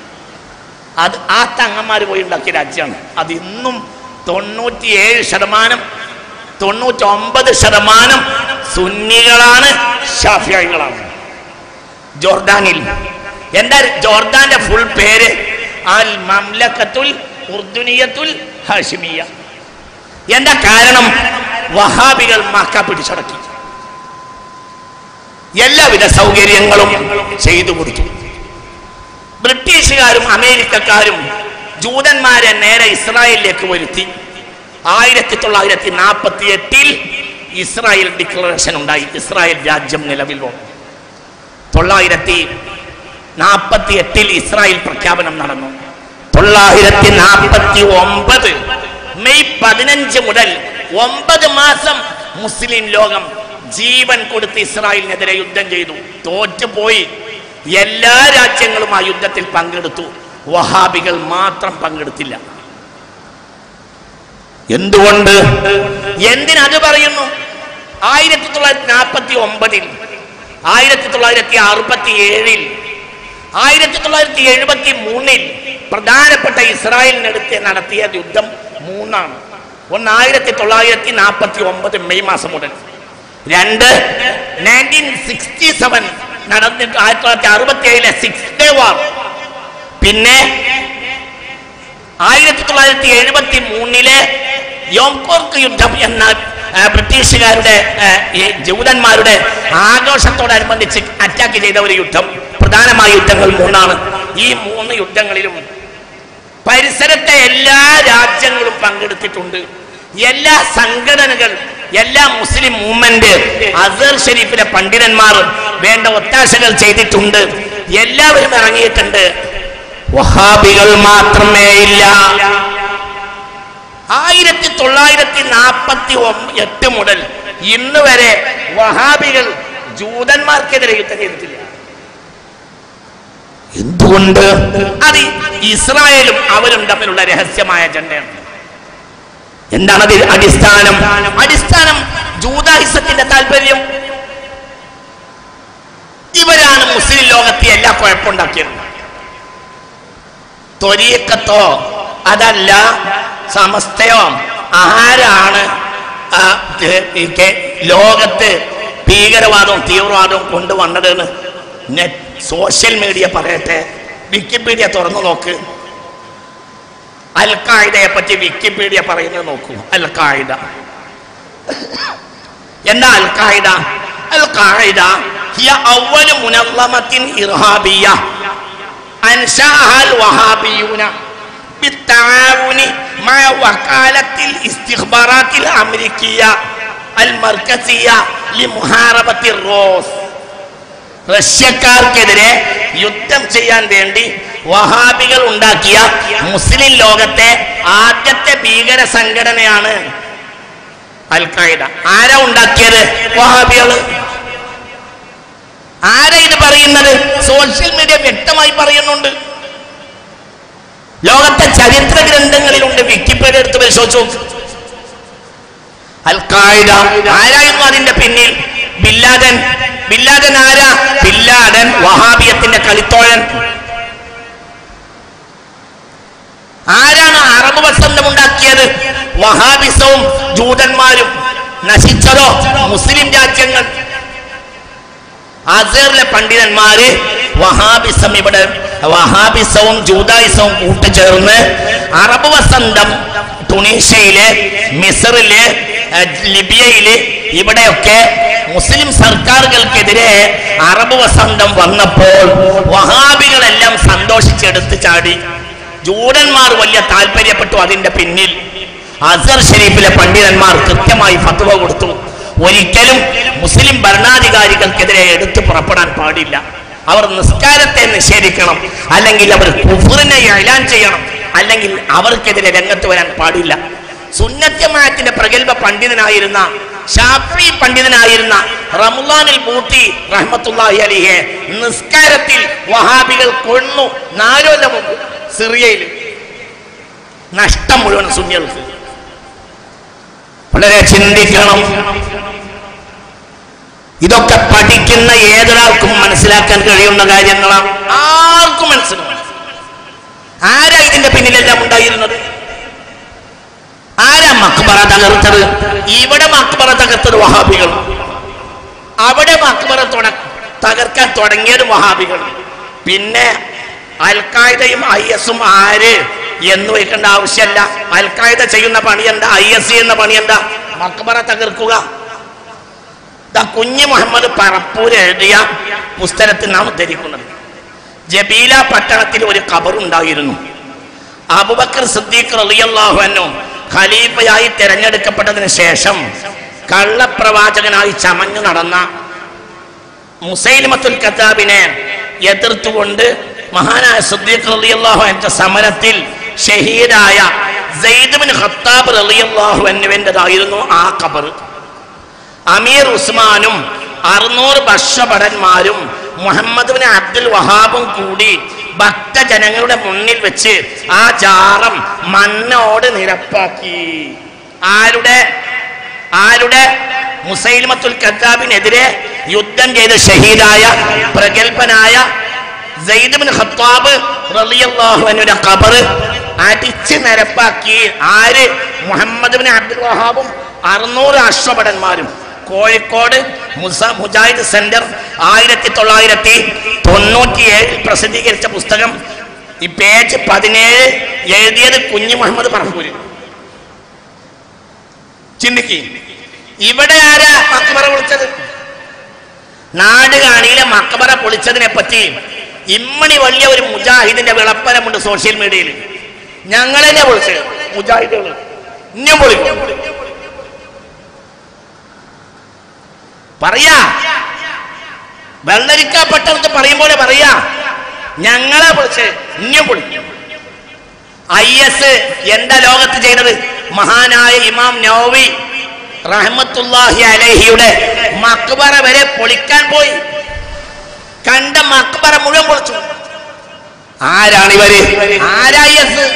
അത് ആ തങ്ങന്മാർ പോയി ഉണ്ടാക്കിയ രാജ്യമാണ് അത് ഇന്നും തൊണ്ണൂറ്റിയേഴ് ശതമാനം തൊണ്ണൂറ്റൊമ്പത് ശതമാനം സുന്നികളാണ് ഷാഫിയായികളാണ് ജോർദാനിൽ എന്താ ജോർദാന്റെ ഫുൾ പേര് അൽ മംലക്കത്തുൽ ഉർദുനിയത്തുൽ ഹാഷിമിയ എന്താ കാരണം വഹാബികൾ മക്ക പിടിച്ചടക്കി എല്ലാവിധ സൗകര്യങ്ങളും ചെയ്തു കൊടുത്തു ബ്രിട്ടീഷുകാരും അമേരിക്കക്കാരും ജൂതന്മാരെ നേരെ ഇസ്രായേലിലേക്ക് വരുത്തി ആയിരത്തി തൊള്ളായിരത്തി നാൽപ്പത്തി എട്ടിൽ ഇസ്രായേൽ ഡിക്ലറേഷൻ ഉണ്ടായി ഇസ്രായേൽ രാജ്യം നിലവിൽ വന്നു തൊള്ളായിരത്തി നാൽപ്പത്തി എട്ടിൽ ഇസ്രായേൽ പ്രഖ്യാപനം നടന്നു തൊള്ളായിരത്തി നാൽപ്പത്തി ഒമ്പത് മെയ് പതിനഞ്ച് മുതൽ ഒമ്പത് മാസം മുസ്ലിം ലോകം ജീവൻ കൊടുത്ത് ഇസ്രായേലിനെതിരെ യുദ്ധം ചെയ്തു തോറ്റുപോയി എല്ലാ രാജ്യങ്ങളും ആ യുദ്ധത്തിൽ പങ്കെടുത്തു വഹാബികൾ മാത്രം പങ്കെടുത്തില്ല എന്തുകൊണ്ട് എന്തിനത് പറയുന്നു ആയിരത്തി തൊള്ളായിരത്തി നാൽപ്പത്തി ഒമ്പതിൽ ആയിരത്തി തൊള്ളായിരത്തി അറുപത്തി ഏഴിൽ ആയിരത്തി തൊള്ളായിരത്തി എഴുപത്തി മൂന്നിൽ പ്രധാനപ്പെട്ട ഇസ്രായേലിനടുത്ത് നടത്തിയ യുദ്ധം മൂന്നാണ് ഒന്ന് ആയിരത്തി തൊള്ളായിരത്തി നാൽപ്പത്തി ഒമ്പത് മെയ് മാസം മുതൽ രണ്ട് നയൻറ്റീൻ സിക്സ്റ്റി സെവൻ നടന്നിട്ട് ആയിരത്തി തൊള്ളായിരത്തി അറുപത്തി ഏഴിലെ സിക്സ് ഡേ വാർ പിന്നെ ആയിരത്തി തൊള്ളായിരത്തി എഴുപത്തി മൂന്നിലെ യോംകോർക്ക് യുദ്ധം എന്ന ആ, ബ്രിട്ടീഷുകാരുടെ ആ, ഈ ജൂതന്മാരുടെ ആഘോഷത്തോടനുബന്ധിച്ച് അറ്റാക്ക് ചെയ്ത ഒരു യുദ്ധം പ്രധാനമായ യുദ്ധങ്ങൾ മൂന്നാണ് ഈ മൂന്ന് യുദ്ധങ്ങളിലും പരിസരത്തെ എല്ലാ രാജ്യങ്ങളും പങ്കെടുത്തിട്ടുണ്ട് എല്ലാ സംഘടനകൾ എല്ലാ മുസ്ലിം മൂവ്മെന്റ് അസർ ഷെരീഫിലെ പണ്ഡിതന്മാർ വേണ്ട ഒത്താശകൾ ചെയ്തിട്ടുണ്ട് എല്ലാവരും ഇറങ്ങിയിട്ടുണ്ട് വഹാബികൾ മാത്രമേ ഇല്ല ആയിരത്തി തൊള്ളായിരത്തി നാൽപ്പത്തി എട്ട് മുതൽ ഇന്ന് വരെ വഹാബികൾ ജൂതന്മാർക്കെതിരെ യുദ്ധം ചെയ്തിട്ടില്ല എന്തുകൊണ്ട് അത് ഇസ്രായേലും അവരും തമ്മിലുള്ള രഹസ്യമായ അജണ്ടയാണ് എന്താണ് അതിൽ അടിസ്ഥാനം അടിസ്ഥാനം ജൂതാഹിസത്തിന്റെ താല്പര്യം ഇവരാണ് മുസ്ലിം ലോകത്തെ എല്ലാ കുഴപ്പമുണ്ടാക്കിയത് ത്വരീക്കത്തോ അതല്ല സമസ്തയോ ആരാണ് ആ, ത്- ഈ കെ- ലോകത്ത് ഭീകരവാദവും തീവ്രവാദവും കൊണ്ടുവന്നതെന്ന് നെറ്റ് സോഷ്യൽ മീഡിയ പറയട്ടെ വിക്കിപീഡിയ തുറന്നു നോക്ക് അൽ ഖായിദയെ പറ്റി വിക്കിപീഡിയ പറയുന്നത് നോക്കൂ അൽ ഖായിദ എന്താ അൽ ഖായിദ അൽ ഖായിദ ഹിയ അവ്വൽ മുനല്ലമത്തിൻ ഇർഹാബിയ أنشأها الوهابيون بالتعاون مع وكالة الاستخبارات الأمريكية المركزية لمحاربة الروس റഷ്യക്കാർക്കെതിരെ യുദ്ധം ചെയ്യാൻ വേണ്ടി വഹാബികൾ ഉണ്ടാക്കിയ മുസ്ലിം ലോകത്തെ ആദ്യത്തെ ഭീകര സംഘടനയാണ് അൽ ഖായിദ ആരാ ഉണ്ടാക്കിയത് വഹാബികള് ആരാ ഇത് പറയുന്നത് സോഷ്യൽ മീഡിയ വ്യക്തമായി പറയുന്നുണ്ട് ലോകത്തെ ചരിത്ര ഗ്രന്ഥങ്ങളിലുണ്ട് വിക്കിപീഡിയ എടുത്ത് പരിശോധിച്ചു നോക്ക്. അൽ ഖായിദ ആരായിരുന്നു അതിന്റെ പിന്നിൽ ബില്ലാദൻ ബില്ലാദൻ ആരാ ബില്ലാദൻ വഹാബിയത്തിന്റെ കളിത്തോഴൻ ആരാണ് അറബ് വസന്തം ഉണ്ടാക്കിയത് വഹാബിസവും ജൂതന്മാരും നശിച്ചതോ മുസ്ലിം രാജ്യങ്ങൾ അസറിലെ പണ്ഡിതന്മാര് വഹാബിസം ഇവിടെ വഹാബിസവും ജൂതായിസവും കൂട്ടിച്ചേർന്ന് അറബ് വസന്തം ടുണീഷ്യയില് മിസറില് അഹ് ലിബിയയില് ഇവിടെയൊക്കെ മുസ്ലിം സർക്കാരുകൾക്കെതിരെ അറബ് വസന്തം വന്നപ്പോൾ വഹാബികളെല്ലാം സന്തോഷിച്ചെടുത്ത് ചാടി ജൂതന്മാർ വലിയ താല്പര്യപ്പെട്ടു അതിന്റെ പിന്നിൽ അസർ ഷെരീഫിലെ പണ്ഡിതന്മാർ കൃത്യമായി ഫത്വ കൊടുത്തു ഒരിക്കലും മുസ്ലിം ഭരണാധികാരികൾക്കെതിരെ എടുത്തു പുറപ്പെടാൻ പാടില്ല അവർ നിസ്കാരത്തെ നിഷേധിക്കണം അല്ലെങ്കിൽ അവർ കുഫറിനെ എലാൻ ചെയ്യണം അല്ലെങ്കിൽ അവർക്കെതിരെ രംഗത്ത് വരാൻ പാടില്ല സുന്നത്യമായത്തിന്റെ പ്രഗത്ഭ പണ്ഡിതനായിരുന്ന ഷാഫി പണ്ഡിതനായിരുന്ന റമുലാനിൽ പൂട്ടി റഹ്മത്തുള്ളാഹി അലിഹെ നിസ്കാരത്തിൽ വഹാബികൾ കൊന്നു നാലോല മുമ്പ് സിറിയയിൽ നഷ്ടം മുഴുവൻ സുന്യർക്ക് വളരെ ചിന്തിക്കണം ഇതൊക്കെ പഠിക്കുന്ന ഏതൊരാൾക്കും മനസ്സിലാക്കാൻ കഴിയുന്ന കാര്യങ്ങളാണ് ആർക്കും മനസ്സിലാവും ആരാ ഇതിന്റെ പിന്നിലെല്ലാം ഉണ്ടായിരുന്നത് ആരാ മക്ബറ തകർത്തത് ഇവിടെ മക്ബറ തകർത്തത് വഹാബികൾ അവിടെ മക്ബറ തുട തകർക്കാൻ തുടങ്ങിയത് വഹാബികൾ പിന്നെ അൽക്കായുധയും ഐ എസും ആര് എന്ന് വയ്ക്കേണ്ട ആവശ്യമല്ല അൽക്കായുധ ചെയ്യുന്ന പണി എന്താ ഐ എസ് ചെയ്യുന്ന പണി എന്താ മക്ബറ തകർക്കുക ദാ കുഞ്ഞ് മുഹമ്മദ് പറപ്പൂർ എഴുതിയ പുസ്തകത്തിൽ നാം ഉദ്ധരിക്കുന്നത് ജബീല പട്ടണത്തിൽ ഒരു ഖബറുണ്ടായിരുന്നു അബുബക്കർ സിദ്ദീഖ് റളിയല്ലാഹു അൻഹു ഖലീഫയായി തിരഞ്ഞെടുക്കപ്പെട്ടതിന് ശേഷം കള്ളപ്രവാചകനായി ചമഞ്ഞു നടന്ന മുസൈലിമത്തുൽ കത്താബിനെ എതിർത്തുകൊണ്ട് മഹാനായ സിദ്ദീഖ് റളിയല്ലാഹു അൻഹു സമരത്തിൽ ഷഹീദായ സെയ്ദ് ബിൻ ഖത്താബ് റളിയല്ലാഹു അൻഹുവിൻ്റെതായിരുന്നു ആ ഖബർ അമീർ ഉസ്മാനും അറുന്നൂറ് ഭക്ഷഭടന്മാരും മുഹമ്മദ് ബിൻ അബ്ദുൽ വഹാബും കൂടി ഭക്തജനങ്ങളുടെ മുന്നിൽ വെച്ച് ആ ജാറം മണ്ണോട് നിരപ്പാക്കി ആരുടെ ആരുടെ മുസൈൽമത്തുൽ കദ്ദാബിനെതിരെ യുദ്ധം ചെയ്ത് ഷഹീദായ പ്രഗത്ഭനായ സെയ്ദ് ബിൻ ഖത്താബ് റളിയല്ലാഹു അൻഹുവിന്റെ ഖബർ അടിച്ച് നിരപ്പാക്കി ആര് മുഹമ്മദ് ബിൻ അബ്ദുൽ വഹാബും അറുന്നൂറ് അശ്വഭടന്മാരും കോഴിക്കോട് മുസ മുജാഹിദ് സെന്റർ ആയിരത്തി തൊള്ളായിരത്തി തൊണ്ണൂറ്റി ഏഴിൽ പ്രസിദ്ധീകരിച്ച പുസ്തകം ഈ പേജ് പതിനേഴ് എഴുതിയത് കുഞ്ഞു മുഹമ്മദ് പറമ്പൂര് ചിന്തിക്ക് ഇവിടെ ആരാ മക്ബറ പൊളിച്ചത് നാട് കാണിയിലെ മക്ബറ പൊളിച്ചതിനെ പറ്റി ഇമ്മണി വലിയ ഒരു മുജാഹിദിന്റെ വിളപ്പരമുണ്ട് സോഷ്യൽ മീഡിയയിൽ ഞങ്ങളെന്നെ പൊളിച്ചത് മുജാഹിദുകൾ ഇനിയും പൊളിക്കും പറയാ വെള്ളരിക്കപ്പെട്ടവർക്ക് പറയും പോലെ പറയാ ഞങ്ങളെ പൊളിച്ച് ഇനിയും പൊളിക്കും ഐ എസ് എന്താ ലോകത്ത് ചെയ്തത് മഹാനായ ഇമാം നൗവി റഹ്മത്തുല്ലാഹി അലഹിയുടെ മക്ബറ വരെ പൊളിക്കാൻ പോയി കണ്ട മക്ബറ മുഴുവൻ പൊളിച്ചു ആരാണ് ഇവര് ആരാ ഐ എസ്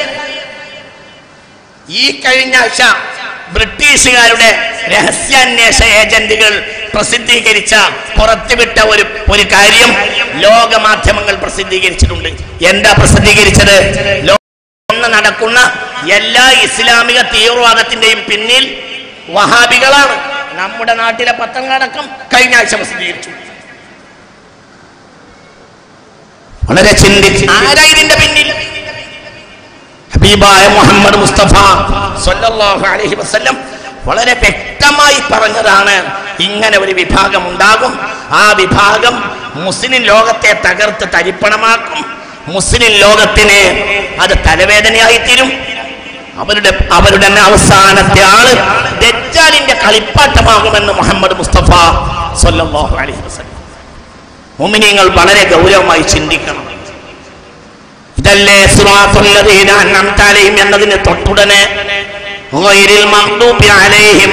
ഈ കഴിഞ്ഞ ആഴ്ച ബ്രിട്ടീഷുകാരുടെ രഹസ്യാന്വേഷണ ഏജന്റുകൾ പ്രസിദ്ധീകരിച്ച പുറത്തുവിട്ട ഒരു ഒരു കാര്യം ലോക മാധ്യമങ്ങൾ പ്രസിദ്ധീകരിച്ചിട്ടുണ്ട് എന്താ പ്രസിദ്ധീകരിച്ചത് ലോകം നടക്കുന്ന എല്ലാ ഇസ്ലാമിക തീവ്രവാദത്തിന്റെയും പിന്നിൽ വഹാബികളാണ് നമ്മുടെ നാട്ടിലെ പത്രങ്ങളടക്കം കഴിഞ്ഞ ആഴ്ച പ്രസിദ്ധീകരിച്ചു വളരെ ചിന്തിച്ച് ആരാ ഇതിന്റെ പിന്നിൽ ഹബീബായ മുഹമ്മദ് മുസ്തഫ സല്ലല്ലാഹു അലൈഹി വസല്ലം വളരെ വ്യക്തമായി പറഞ്ഞതാണ് ഇങ്ങനെ ഒരു വിഭാഗം ഉണ്ടാകും ആ വിഭാഗം മുസ്ലിം ലോകത്തെ തകർത്ത് തരിപ്പണമാക്കും മുസ്ലിം ലോകത്തിന് അത് തലവേദനയായി തീരും അവരുടെ അവരുടെ തന്നെ അവസാനത്തെ ആള് ദജ്ജാലിന്റെ കളിപ്പാട്ടമാകുമെന്ന് മുഹമ്മദ് മുസ്തഫ സല്ലല്ലാഹു അലൈഹി വസല്ലം മുഅ്മിനീങ്ങൾ വളരെ ഗൗരവമായി ചിന്തിക്കണം ഇതല്ലേ സിറാത്തുല്ലദീന അൻഅംത അലൈഹിം എന്നതിന് തൊട്ടുടനെ ഗൈറിൽ മഗ്ദൂബി അലൈഹിം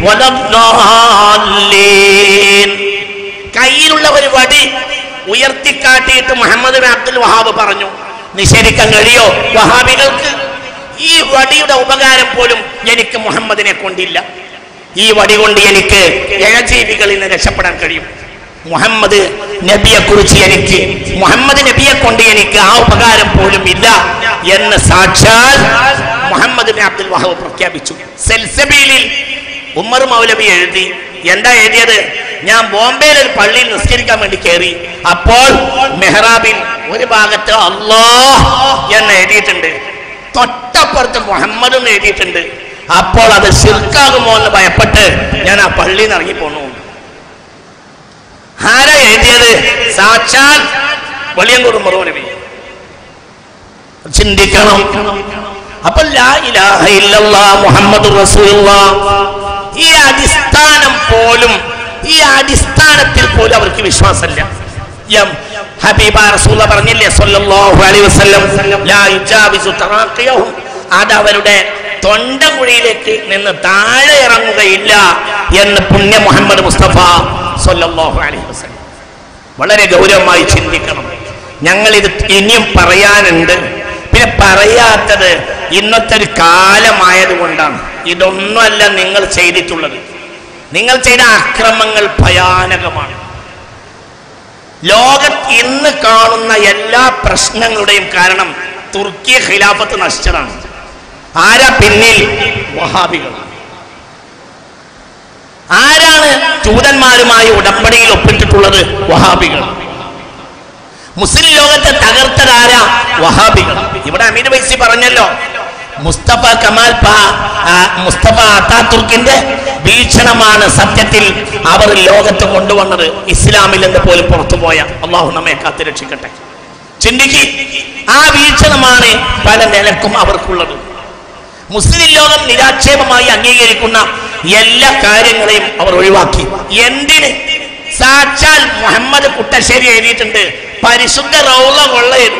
വലദ്ദാല്ലീൻ കയ്യിലുള്ള ഒരു വടി ഉയർത്തിക്കാട്ടിയിട്ട് മുഹമ്മദ് ബിൻ അബ്ദുൽ വഹാബ് പറഞ്ഞു നിഷേധിക്കാൻ കഴിയോ വഹാബികൾക്ക് ഈ വടിയുടെ ഉപകാരം പോലും എനിക്ക് മുഹമ്മദിനെ കൊണ്ടില്ല ഈ വടി കൊണ്ട് എനിക്ക് ഇഴജീവികളിൽ നിന്ന് രക്ഷപ്പെടാൻ കഴിയും മുഹമ്മദ് നബിയെ കുറിച്ച് എനിക്ക് മുഹമ്മദ് നബിയെ കൊണ്ട് എനിക്ക് ആ ഉപകാരം പോലും ഇല്ല എന്ന് സാക്ഷാൽ മുഹമ്മദ് ബിൻ അബ്ദുൽ വഹാബ് പ്രഖ്യാപിച്ചു സെൽസബീലിൽ ഉമ്മർ മൗലവി എഴുതി എന്താ എഴുതിയത് ഞാൻ ബോംബെയിൽ ഒരു പള്ളിയിൽ നിസ്കരിക്കാൻ വേണ്ടി കയറി അപ്പോൾ മെഹ്റാബിൽ ഒരു ഭാഗത്ത് അള്ളാ എന്ന് എഴുതിയിട്ടുണ്ട് തൊട്ടപ്പുറത്ത് മുഹമ്മദ് എന്ന് എഴുതിയിട്ടുണ്ട് അപ്പോൾ അത് ശിർക്കാകുമോ എന്ന് ഭയപ്പെട്ട് ഞാൻ ആ പള്ളിയിൽ നിന്ന് ഇറങ്ങി പോന്നു ആരാ എഴുതിയത് സാക്ഷാൽ വെളിയങ്കൂർ മറുപടി ചിന്തിക്കണം അപ്പൊ ലാ ഇലാഹ ഇല്ലല്ലാഹ് മുഹമ്മദ് റസൂലുള്ളാഹ് ഈ അടിസ്ഥാനം പോലും ഈ അടിസ്ഥാനത്തിൽ പോലും അവർക്ക് വിശ്വാസമില്ല യം ഹബീബ റസൂല പറഞ്ഞില്ലേ സല്ലല്ലാഹു അലൈഹി വസല്ലം ലാ യുജാവിസു തറാഖിയഹും അത് അവരുടെ തൊണ്ടകുഴിയിലേക്ക് നിന്ന് താഴെ ഇറങ്ങുകയില്ല എന്ന് പുണ്യ മുഹമ്മദ് മുസ്തഫ സല്ലല്ലാഹു അലൈഹി വസല്ലം വളരെ ഗൗരവമായി ചിന്തിക്കണം ഞങ്ങൾ ഇത് ഇനിയും പറയാനുണ്ട് പിന്നെ പറയാത്തത് ഇന്നത്തെ ഒരു കാലമായത് കൊണ്ടാണ് ഇതൊന്നുമല്ല നിങ്ങൾ ചെയ്തിട്ടുള്ളത് നിങ്ങൾ ചെയ്ത അക്രമങ്ങൾ ഭയാനകമാണ് ലോകത്ത് ഇന്ന് കാണുന്ന എല്ലാ പ്രശ്നങ്ങളുടെയും കാരണം തുർക്കി ഖിലാഫത്ത് നശിച്ചതാണ് ആരാ പിന്നിൽ വഹാബികൾ ആരാണ് ജൂതന്മാരുമായി ഉടമ്പടിയിൽ ഒപ്പിട്ടിട്ടുള്ളത് വഹാബികൾ മുസ്ലിം ലോകത്തെ തകർത്തതാര വഹാബികൾ ഇവിടെ അമീർ വൈസി പറഞ്ഞല്ലോ മുസ്തഫ കമാൽ പാ ആ, മുസ്തഫ അത്താതുർക്കിന്റെ വീക്ഷണമാണ് സത്യത്തിൽ അവർ ലോകത്ത് കൊണ്ടുവന്നത് ഇസ്ലാമിൽ നിന്ന് പോലും പുറത്തുപോയ അള്ളാഹു നമ്മെ കാത്തു രക്ഷിക്കട്ടെ ചിന്തിക്ക് ആ വീക്ഷണമാണ് പല നിലക്കും അവർക്കുള്ളത് മുസ്ലിം ലോകം നിരാക്ഷേപമായി അംഗീകരിക്കുന്ന എല്ലാ കാര്യങ്ങളെയും അവർ ഒഴിവാക്കി എന്തിന് സാക്ഷാൽ മുഹമ്മദ് കുട്ടശ്ശേരി എഴുതിയിട്ടുണ്ട് പരിശുദ്ധ റൗള കൊള്ളയത്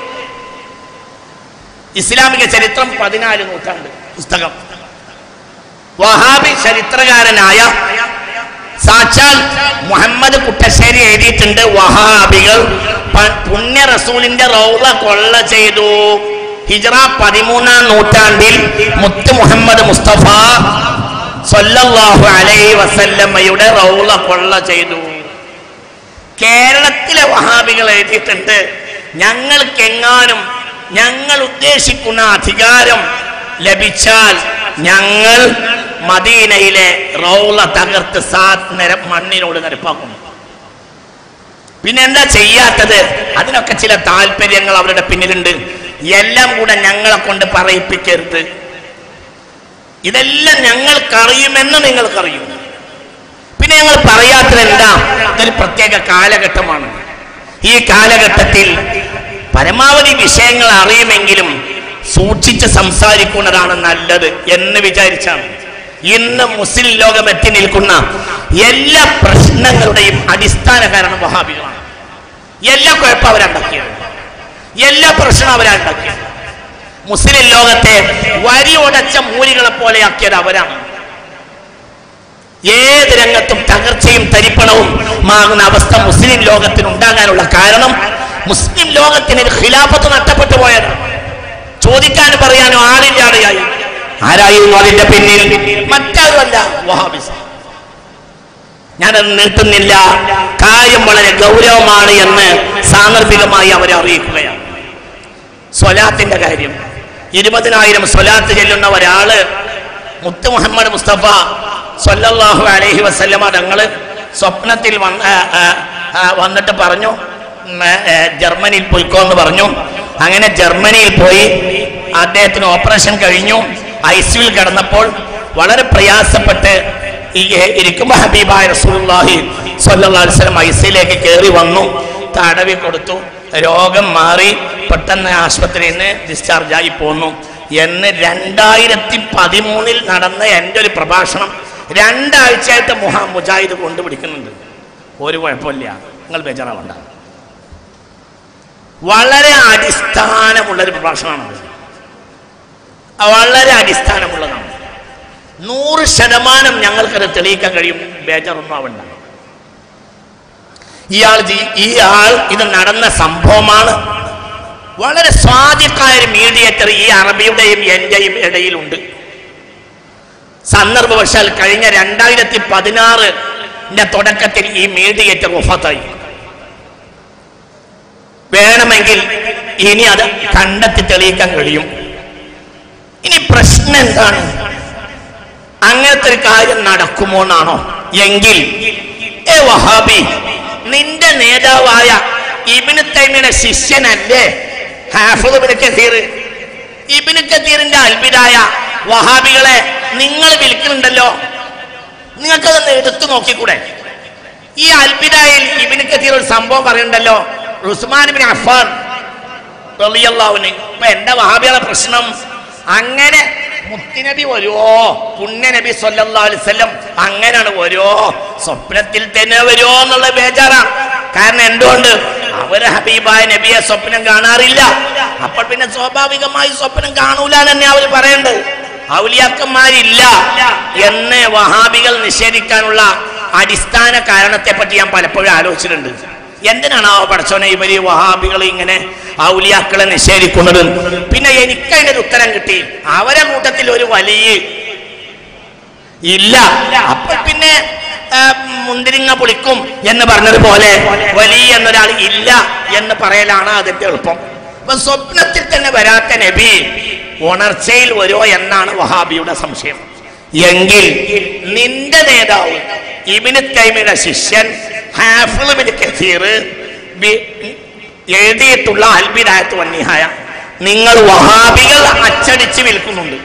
ഇസ്ലാമിക ചരിത്രം പതിനാല് നൂറ്റാണ്ട് പുസ്തകം വഹാബി ചരിത്രകാരനായ സാക്ഷാൽ മുഹമ്മദ് കുട്ടശ്ശേരി എഴുതിയിട്ടുണ്ട് വഹാബികൾ പ- പുണ്യ റസൂലിന്റെ റൗള കൊള്ള ചെയ്തു ഹിജറ പതിമൂന്നാം നൂറ്റാണ്ടിൽ മുത്ത് മുഹമ്മദ് മുസ്തഫ സല്ലല്ലാഹു അലൈഹി വസല്ലമ്മയുടെ റൗള കൊള്ള ചെയ്തു കേരളത്തിലെ വഹാബികൾ എഴുതിയിട്ടുണ്ട് ഞങ്ങൾക്കെങ്ങാനും ഞങ്ങൾ ഉദ്ദേശിക്കുന്ന അധികാരം ലഭിച്ചാൽ ഞങ്ങൾ മദീനയിലെ റൗള തകർത്ത് സാത് നിര മണ്ണിനോട് നിരപ്പാക്കും പിന്നെ എന്താ ചെയ്യാത്തത് അതിനൊക്കെ ചില താല്പര്യങ്ങൾ അവരുടെ പിന്നിലുണ്ട് എല്ലാം കൂടെ ഞങ്ങളെ കൊണ്ട് പറയിപ്പിക്കരുത് ഇതെല്ലാം ഞങ്ങൾക്കറിയുമെന്ന് നിങ്ങൾക്കറിയും പിന്നെ ഞങ്ങൾ പറയാത്തത് എന്താ ഇതൊരു പ്രത്യേക കാലഘട്ടമാണ് ഈ കാലഘട്ടത്തിൽ പരമാവധി വിഷയങ്ങൾ അറിയുമെങ്കിലും സൂക്ഷിച്ച് സംസാരിക്കുന്നതാണ് നല്ലത് എന്ന് വിചാരിച്ചാണ് ഇന്ന് മുസ്ലിം ലോകം എത്തി നിൽക്കുന്ന എല്ലാ പ്രശ്നങ്ങളുടെയും അടിസ്ഥാന കാരണം വഹാബികളാണ് എല്ലാ കുഴപ്പം അവരുണ്ടാക്കിയത് എല്ലാ പ്രശ്നം അവരുണ്ടാക്കിയത് മുസ്ലിം ലോകത്തെ വരി ഉടച്ച മൂലികളെ പോലെയാക്കിയത് അവരാണ് ഏത് രംഗത്തും തകർച്ചയും തരിപ്പണവും മാകുന്ന അവസ്ഥ മുസ്ലിം ലോകത്തിന് ഉണ്ടാകാനുള്ള കാരണം മുസ്ലിം ലലോകത്തിന് ഒരു ഖിലാഫത്ത് നഷ്ടപ്പെട്ടു പോയത് ചോദിക്കാനും പറയാനും ആളില്ലാതെയായി ആരായിരുന്നു അതിന്റെ പിന്നിൽ മറ്റാരുമല്ല വഹാബിസം ഞാനത് നീട്ടുന്നില്ല കാര്യം വളരെ ഗൗരവമാണ് എന്ന് സാന്ദർഭികമായി അവരെ അറിയിക്കുകയാണ് സ്വലാത്തിന്റെ കാര്യം ഇരുപതിനായിരം സ്വലാത്ത് ചെല്ലുന്ന ഒരാള് മുത്ത് മുഹമ്മദ് മുസ്തഫ സല്ലല്ലാഹു അലൈഹി വസല്ലമ തങ്ങള് സ്വപ്നത്തിൽ വന്ന് ആ, ആ, ആ, വന്നിട്ട് പറഞ്ഞു ഉം, ഏ, ജർമ്മനിയിൽ പോയിക്കോ എന്ന് പറഞ്ഞു അങ്ങനെ ജർമ്മനിയിൽ പോയി അദ്ദേഹത്തിന് ഓപ്പറേഷൻ കഴിഞ്ഞു ഐ സിയിൽ കിടന്നപ്പോൾ വളരെ പ്രയാസപ്പെട്ട് ഈ ഇരിക്കുമ്പോൾ ഹബീബായ റസൂലുള്ളാഹി സ്വല്ലല്ലാഹു അലൈഹി വസല്ലം ഐ സിയിലേക്ക് കയറി വന്നു തടവി കൊടുത്തു രോഗം മാറി പെട്ടെന്ന് ആശുപത്രിയിൽ നിന്ന് ഡിസ്ചാർജ് ആയി പോന്നു എന്ന് രണ്ടായിരത്തി പതിമൂന്നിൽ നടന്ന എൻ്റെ ഒരു പ്രഭാഷണം രണ്ടാഴ്ചയായിട്ട് മുഹാ മുജാഹിദ് കൊണ്ടുപിടിക്കുന്നുണ്ട് ഒരു കുഴപ്പമില്ല നിങ്ങൾ ബേജാറാവണ്ട വളരെ അടിസ്ഥാനമുള്ളൊരു പ്രഭാഷണമാണത് വളരെ അടിസ്ഥാനമുള്ളതാണ് നൂറ് ശതമാനം ഞങ്ങൾക്കത് തെളിയിക്കാൻ കഴിയും ബേജാറൊന്നും ആവണ്ട ഇയാൾ ജീ- ഈ ആൾ ഇത് നടന്ന സംഭവമാണ് വളരെ സ്വാധിക്കായ ഒരു മീഡിയേറ്റർ ഈ അറബിയുടെയും എന്റെയും ഇടയിലുണ്ട് സന്ദർഭവശാൽ കഴിഞ്ഞ രണ്ടായിരത്തി പതിനാറിന്റെ തുടക്കത്തിൽ ഈ മീഡിയേറ്റർ ഒഫത്തായി വേണമെങ്കിൽ ഇനി അത് കണ്ടെത്തി തെളിയിക്കാൻ കഴിയും ഇനി പ്രശ്നം എന്താണ് അങ്ങനത്തെ ഒരു കാര്യം നടക്കുമോ എന്നാണോ എങ്കിൽ ഏ വഹാബി നിന്റെ നേതാവായ ഇബിന് തൈമിയുടെ ശിഷ്യനല്ലേ ഹാഫിദ് ഇബ്നു കസീർ ഇബിന് കസീറിന്റെ അൽബിദായ വഹാബികളെ നിങ്ങൾ വിൽക്കുന്നുണ്ടല്ലോ നിങ്ങൾക്കതൊന്ന് എടുത്തു നോക്കിക്കൂടെ ഈ അൽബിദായിൽ ഇബിന് കസീർ ഒരു സംഭവം പറയുന്നുണ്ടല്ലോ ഉസ്മാൻ ബിൻ അഫാൻ റളിയല്ലാഹുവിന് ഇപ്പൊ എന്താ വഹാബികളെ പ്രശ്നം അങ്ങനെ മുത്തിനബി വരുവോ പുണ്യനബി സല്ലല്ലാഹു അലൈഹി വസല്ലം അങ്ങനെയാണ് വരുവോ സ്വപ്നത്തിൽ തന്നെ വരുവോ എന്നുള്ള ബേജാറാണ് കാരണം എന്തുകൊണ്ട് അവര് ഹബീബായ നബിയെ സ്വപ്നം കാണാറില്ല അപ്പോൾ പിന്നെ സ്വാഭാവികമായി സ്വപ്നം കാണൂല എന്ന് തന്നെ അവർ പറയേണ്ടത് ഔലിയാക്കന്മാരില്ല എന്ന് വഹാബികൾ നിഷേധിക്കാനുള്ള അടിസ്ഥാന കാരണത്തെ പറ്റി ഞാൻ പലപ്പോഴും ആലോചിച്ചിട്ടുണ്ട് എന്തിനാണ് ആ പടച്ചോനെ ഇവര് വഹാബികൾ ഇങ്ങനെ ഔലിയാക്കളെ നിഷേധിക്കുന്നത് പിന്നെ എനിക്ക് അതിന്റെ ഒരു ഉത്തരം കിട്ടി അവരെ കൂട്ടത്തിൽ ഒരു വലിയ ഇല്ല അപ്പൊ പിന്നെ ആ, മുന്തിരിങ്ങ പുളിക്കും എന്ന് പറഞ്ഞതുപോലെ വലിയ എന്നൊരാൾ ഇല്ല എന്ന് പറയലാണ് അതിന്റെ എളുപ്പം അപ്പൊ സ്വപ്നത്തിൽ തന്നെ വരാത്ത നബി ഉണർച്ചയിൽ വരുമോ എന്നാണ് വഹാബിയുടെ സംശയം എങ്കിൽ നിന്റെ നേതാവ് ഇബിന് തൈമിയുടെ ശിഷ്യൻ ഹാഫിൾ ബിൻ കസീർ ബി- എഴുതിയിട്ടുള്ള അൽബിദായത്ത് വന്നിഹായ നിങ്ങൾ വഹാബികൾ അച്ചടിച്ച് വിൽക്കുന്നുണ്ട്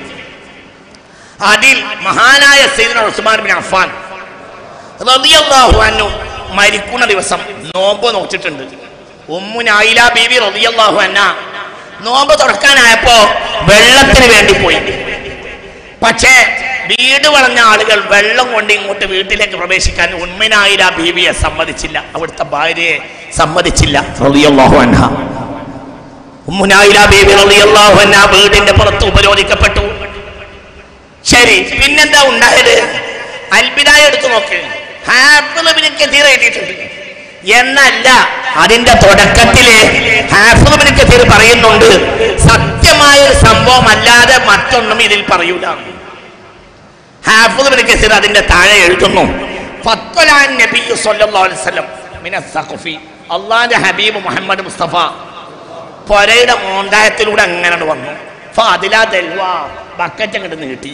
അതിൽ മഹാനായ സൈദന ഉസ്മാൻ ബിൻ അഫ്ഫാൻ റളിയല്ലാഹു അൻഹു മരിക്കുന്ന ദിവസം നോമ്പ് നോറ്റിട്ടുണ്ട് ഉമ്മുനായില ബീവി റളിയല്ലാഹു അൻഹ നോമ്പ് തുറക്കാനായപ്പോ വെള്ളത്തിന് വേണ്ടി പോയി പക്ഷേ വീട് വളഞ്ഞ ആളുകൾ വെള്ളം കൊണ്ട് ഇങ്ങോട്ട് വീട്ടിലേക്ക് പ്രവേശിക്കാൻ ഉണ്മനായിര ബീവിയെ സമ്മതിച്ചില്ല അവിടുത്തെ ഭാര്യയെ സമ്മതിച്ചില്ല റളിയല്ലാഹു അൻഹ ഉമ്മുനായില ബീവി റളിയല്ലാഹു അൻഹ വീടിന്റെ പുറത്ത് ഉപരോധിക്കപ്പെട്ടു ശരി പിന്നെന്താ ഉണ്ടായത് അൽബിദായ എടുത്തു നോക്ക് ഹാഫിളിന് കെതീർ എഴുതിയിട്ടുണ്ട് എന്നല്ല അതിന്റെ തുടക്കത്തില് ഹാഫിളിന് കെതീർ പറയുന്നുണ്ട് സത്യമായ ഒരു സംഭവം അല്ലാതെ മറ്റൊന്നും ഇതിൽ പറയൂല ഹാഫിളിന് കെതീർ അതിന്റെ താഴെ എഴുതുന്നു ഫത്വലാൻ നബി സല്ലല്ലാഹു അലൈഹി വസല്ലം മിന സഖഫി അള്ളാന്റെ ഹബീബ് മുഹമ്മദ് മുസ്തഫ പൊരയുടെ മോന്തായത്തിലൂടെ അങ്ങനെ വന്നു ഫാദില ദൽവ ബക്കറ്റ് അങ്ങോട്ട് നീട്ടി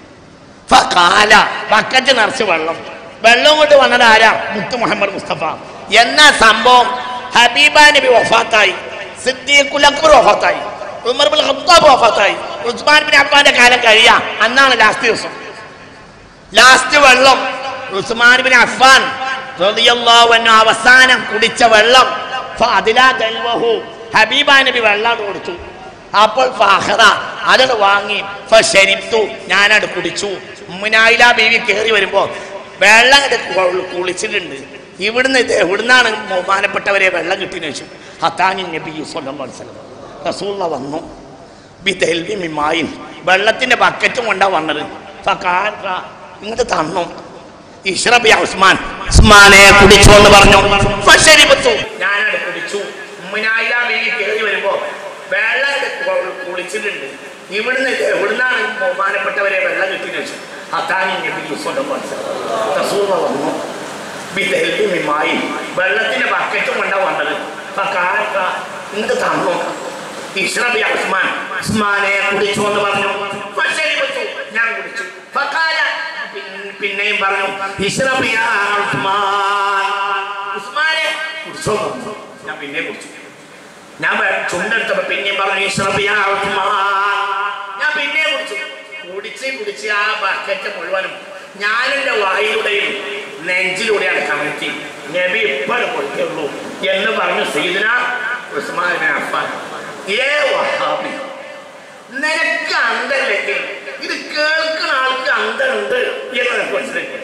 ഫാല ബക്കറ്റ് നിറച്ച് വെള്ളം വെള്ളം കൊണ്ട് വന്നത് ആരാ മുത്തു മുഹമ്മദ് മുസ്തഫ എന്ന സംഭവം ഹബീബ നബി വഫാത്തായി സിദ്ദീഖുൽ അക്ബർ വഫാത്തായി ഉമർ ബിൻ ഖത്താബ് വഫാത്തായി ഉസ്മാൻ ബിൻ അഫ്ഫാന്റെ കാലം കഴിയാ അന്നാണ് ലാസ്റ്റ് ദിവസം ലാസ്റ്റ് വെള്ളം ഉസ്മാൻ ബിൻ അഫ്ഫാൻ റളിയല്ലാഹു അൻഹു അവസാനം കുടിച്ച വെള്ളം ഫഅദിലാ ദൽവഹു ഹബീബ നബി വെള്ളം കൊടുത്തു അപ്പോൾ ഫഹറ അതത് വാങ്ങി ഫശരിത്തു ഞാനത് കുടിച്ചു മുനായില ബീവി കയറി വരുമ്പോ വെള്ളം എടുത്ത് കൊ- കുളിച്ചിട്ടുണ്ട് ഇവിടുന്ന് ഇത് എവിടുന്നാണ് ബഹുമാനപ്പെട്ടവരെ വെള്ളം കിട്ടിയെന്ന് വെച്ചു ഹത്താനി നബി സല്ലല്ലാഹു അലൈഹി വസല്ലം റസൂള്ള വന്നു ബിതൽബി മിമായിൻ വെള്ളത്തിന്റെ ബക്കറ്റും കൊണ്ടാ വന്നത് ഫഖാൽ ഫ- ഇങ്ങോട്ട് തന്നു ഇഷ്റബി ഉസ്മാൻ ഉസ്മാനെ കുടിച്ചു എന്ന് പറഞ്ഞു ഫശരിബത്തു ഞാനത് കുടിച്ചു ഉമ്മനായില ബീവി കയറി വരുമ്പോ വെള്ളം എടുത്ത് കൊ- കുളിച്ചിട്ടുണ്ട് ഇവിടുന്ന് ഇത് എവിടുന്നാണ് ബഹുമാനപ്പെട്ടവരെ വെള്ളം കിട്ടിയെന്ന് വെച്ചു ഹത്താനി നബി സല്ലല്ലാഹു അലൈഹി വസല്ലം റസൂള്ള വന്നു ബിതൽബി മിമായിൻ വെള്ളത്തിന്റെ ബക്കറ്റും കൊണ്ടാ വന്നത് ഫഖാൽ ഫ- ഇങ്ങോട്ട് തന്നു ഇഷ്റബി ഉസ്മാൻ ഉസ്മാനെ കുടിച്ചു എന്ന് പറഞ്ഞു ഫശരിബത്തു ഞാൻ കുടിച്ചു ഫഖാല പിൻ- പിന്നെയും പറഞ്ഞു ഇഷ്റബി യാ ഉസ്മാൻ ഉസ്മാനെ കുടിച്ചോ എന്ന് പറഞ്ഞു. ഞാൻ പിന്നെയും കുടിച്ചു ഞാൻ വേ- ചുണ്ടെടുത്തപ്പോ പിന്നെയും പറഞ്ഞു ഇഷ്റബി യാ ഉസ്മാൻ ഞാൻ പിന്നെയും കുടിച്ചു കുടിച്ച് കുടിച്ച് ആ ബക്കറ്റ് മുഴുവനും ഞാനെന്റെ വായിലൂടെയും നെഞ്ചിലൂടെയാണ് കമഴ്ത്തി നബി ഇപ്പോഴും കൊടുക്കുള്ളൂ എന്ന് പറഞ്ഞു സീദന ഉസ്മാൻ ബിൻ അഫ്ഫാൻ ഏ വഹാബി നിനക്ക് അന്തല്ലെങ്കിൽ ഇത് കേൾക്കുന്ന ആൾക്ക് അന്തമുണ്ട് എന്ന് നിനക്ക് മനസ്സിലാക്കി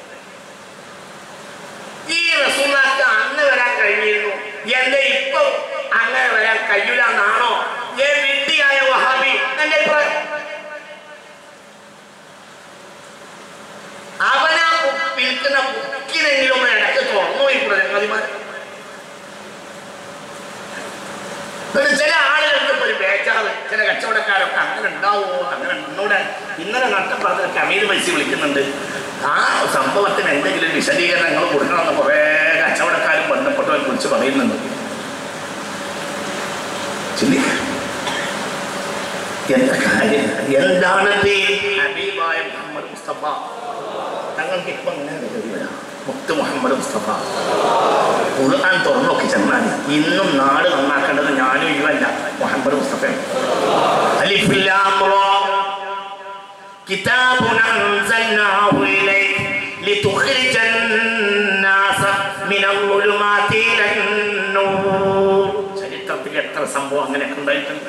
ഈ റസൂലാക്ക് അന്ന് വരാൻ കഴിഞ്ഞിരുന്നു എന്റെ ഇപ്പൊ അങ്ങനെ വരാൻ കഴിയില്ല എന്നാണോ ഏ വിഡ്ഢിയായ വഹാബി എന്റെ അഭിപ്രായം അവനാ ബു- വിൽക്കുന്ന ബുക്കിനെങ്കിലും ഒന്ന് ഇടയ്ക്ക് തുറന്നു പോയിക്കൂടെ ചങ്ങാതിമാർ ഒരു ചില ആളുകൾക്ക് ഇപ്പൊ ഒരു ബേജാറ് ചില കച്ചവടക്കാരൊക്കെ അങ്ങനെ ഉണ്ടാവുമോ അങ്ങനെ എന്നോട് ഇന്നലെ നട്ടപ്പാത്രത്തിൽ അമീർ പൈസ വിളിക്കുന്നുണ്ട് ആ സംഭവത്തിന് എന്തെങ്കിലും ഒരു വിശദീകരണങ്ങൾ കൊടുക്കണമെന്ന് കുറേ കച്ചവടക്കാരും ബന്ധപ്പെട്ടവരെ കുറിച്ച് പറയുന്നുണ്ട് ചിന്തിക്കാം എന്താ കാര്യം എന്താണ് ഈ ഹബീബായ മുഹമ്മദ് മുസ്തഫ ഞങ്ങൾക്ക് ഇപ്പൊ അങ്ങനെ കഴിയില്ല മുത്ത് മുഹമ്മദ് മുസ്തഫ ഖുർആൻ തുറന്നു നോക്കി ചെന്നാൽ ഇന്നും നാട് നന്നാക്കേണ്ടത് ഞാനും ഇവല്ല മുഹമ്മദ് മുസ്തഫ അലിഫ് ലാം റാ كتاب أنزلناه إليك لتخرج الناس من الظلمات إلى النور ചരിത്രത്തിൽ എത്ര സംഭവം അങ്ങനെയൊക്കെ ഉണ്ടായിട്ടുണ്ട്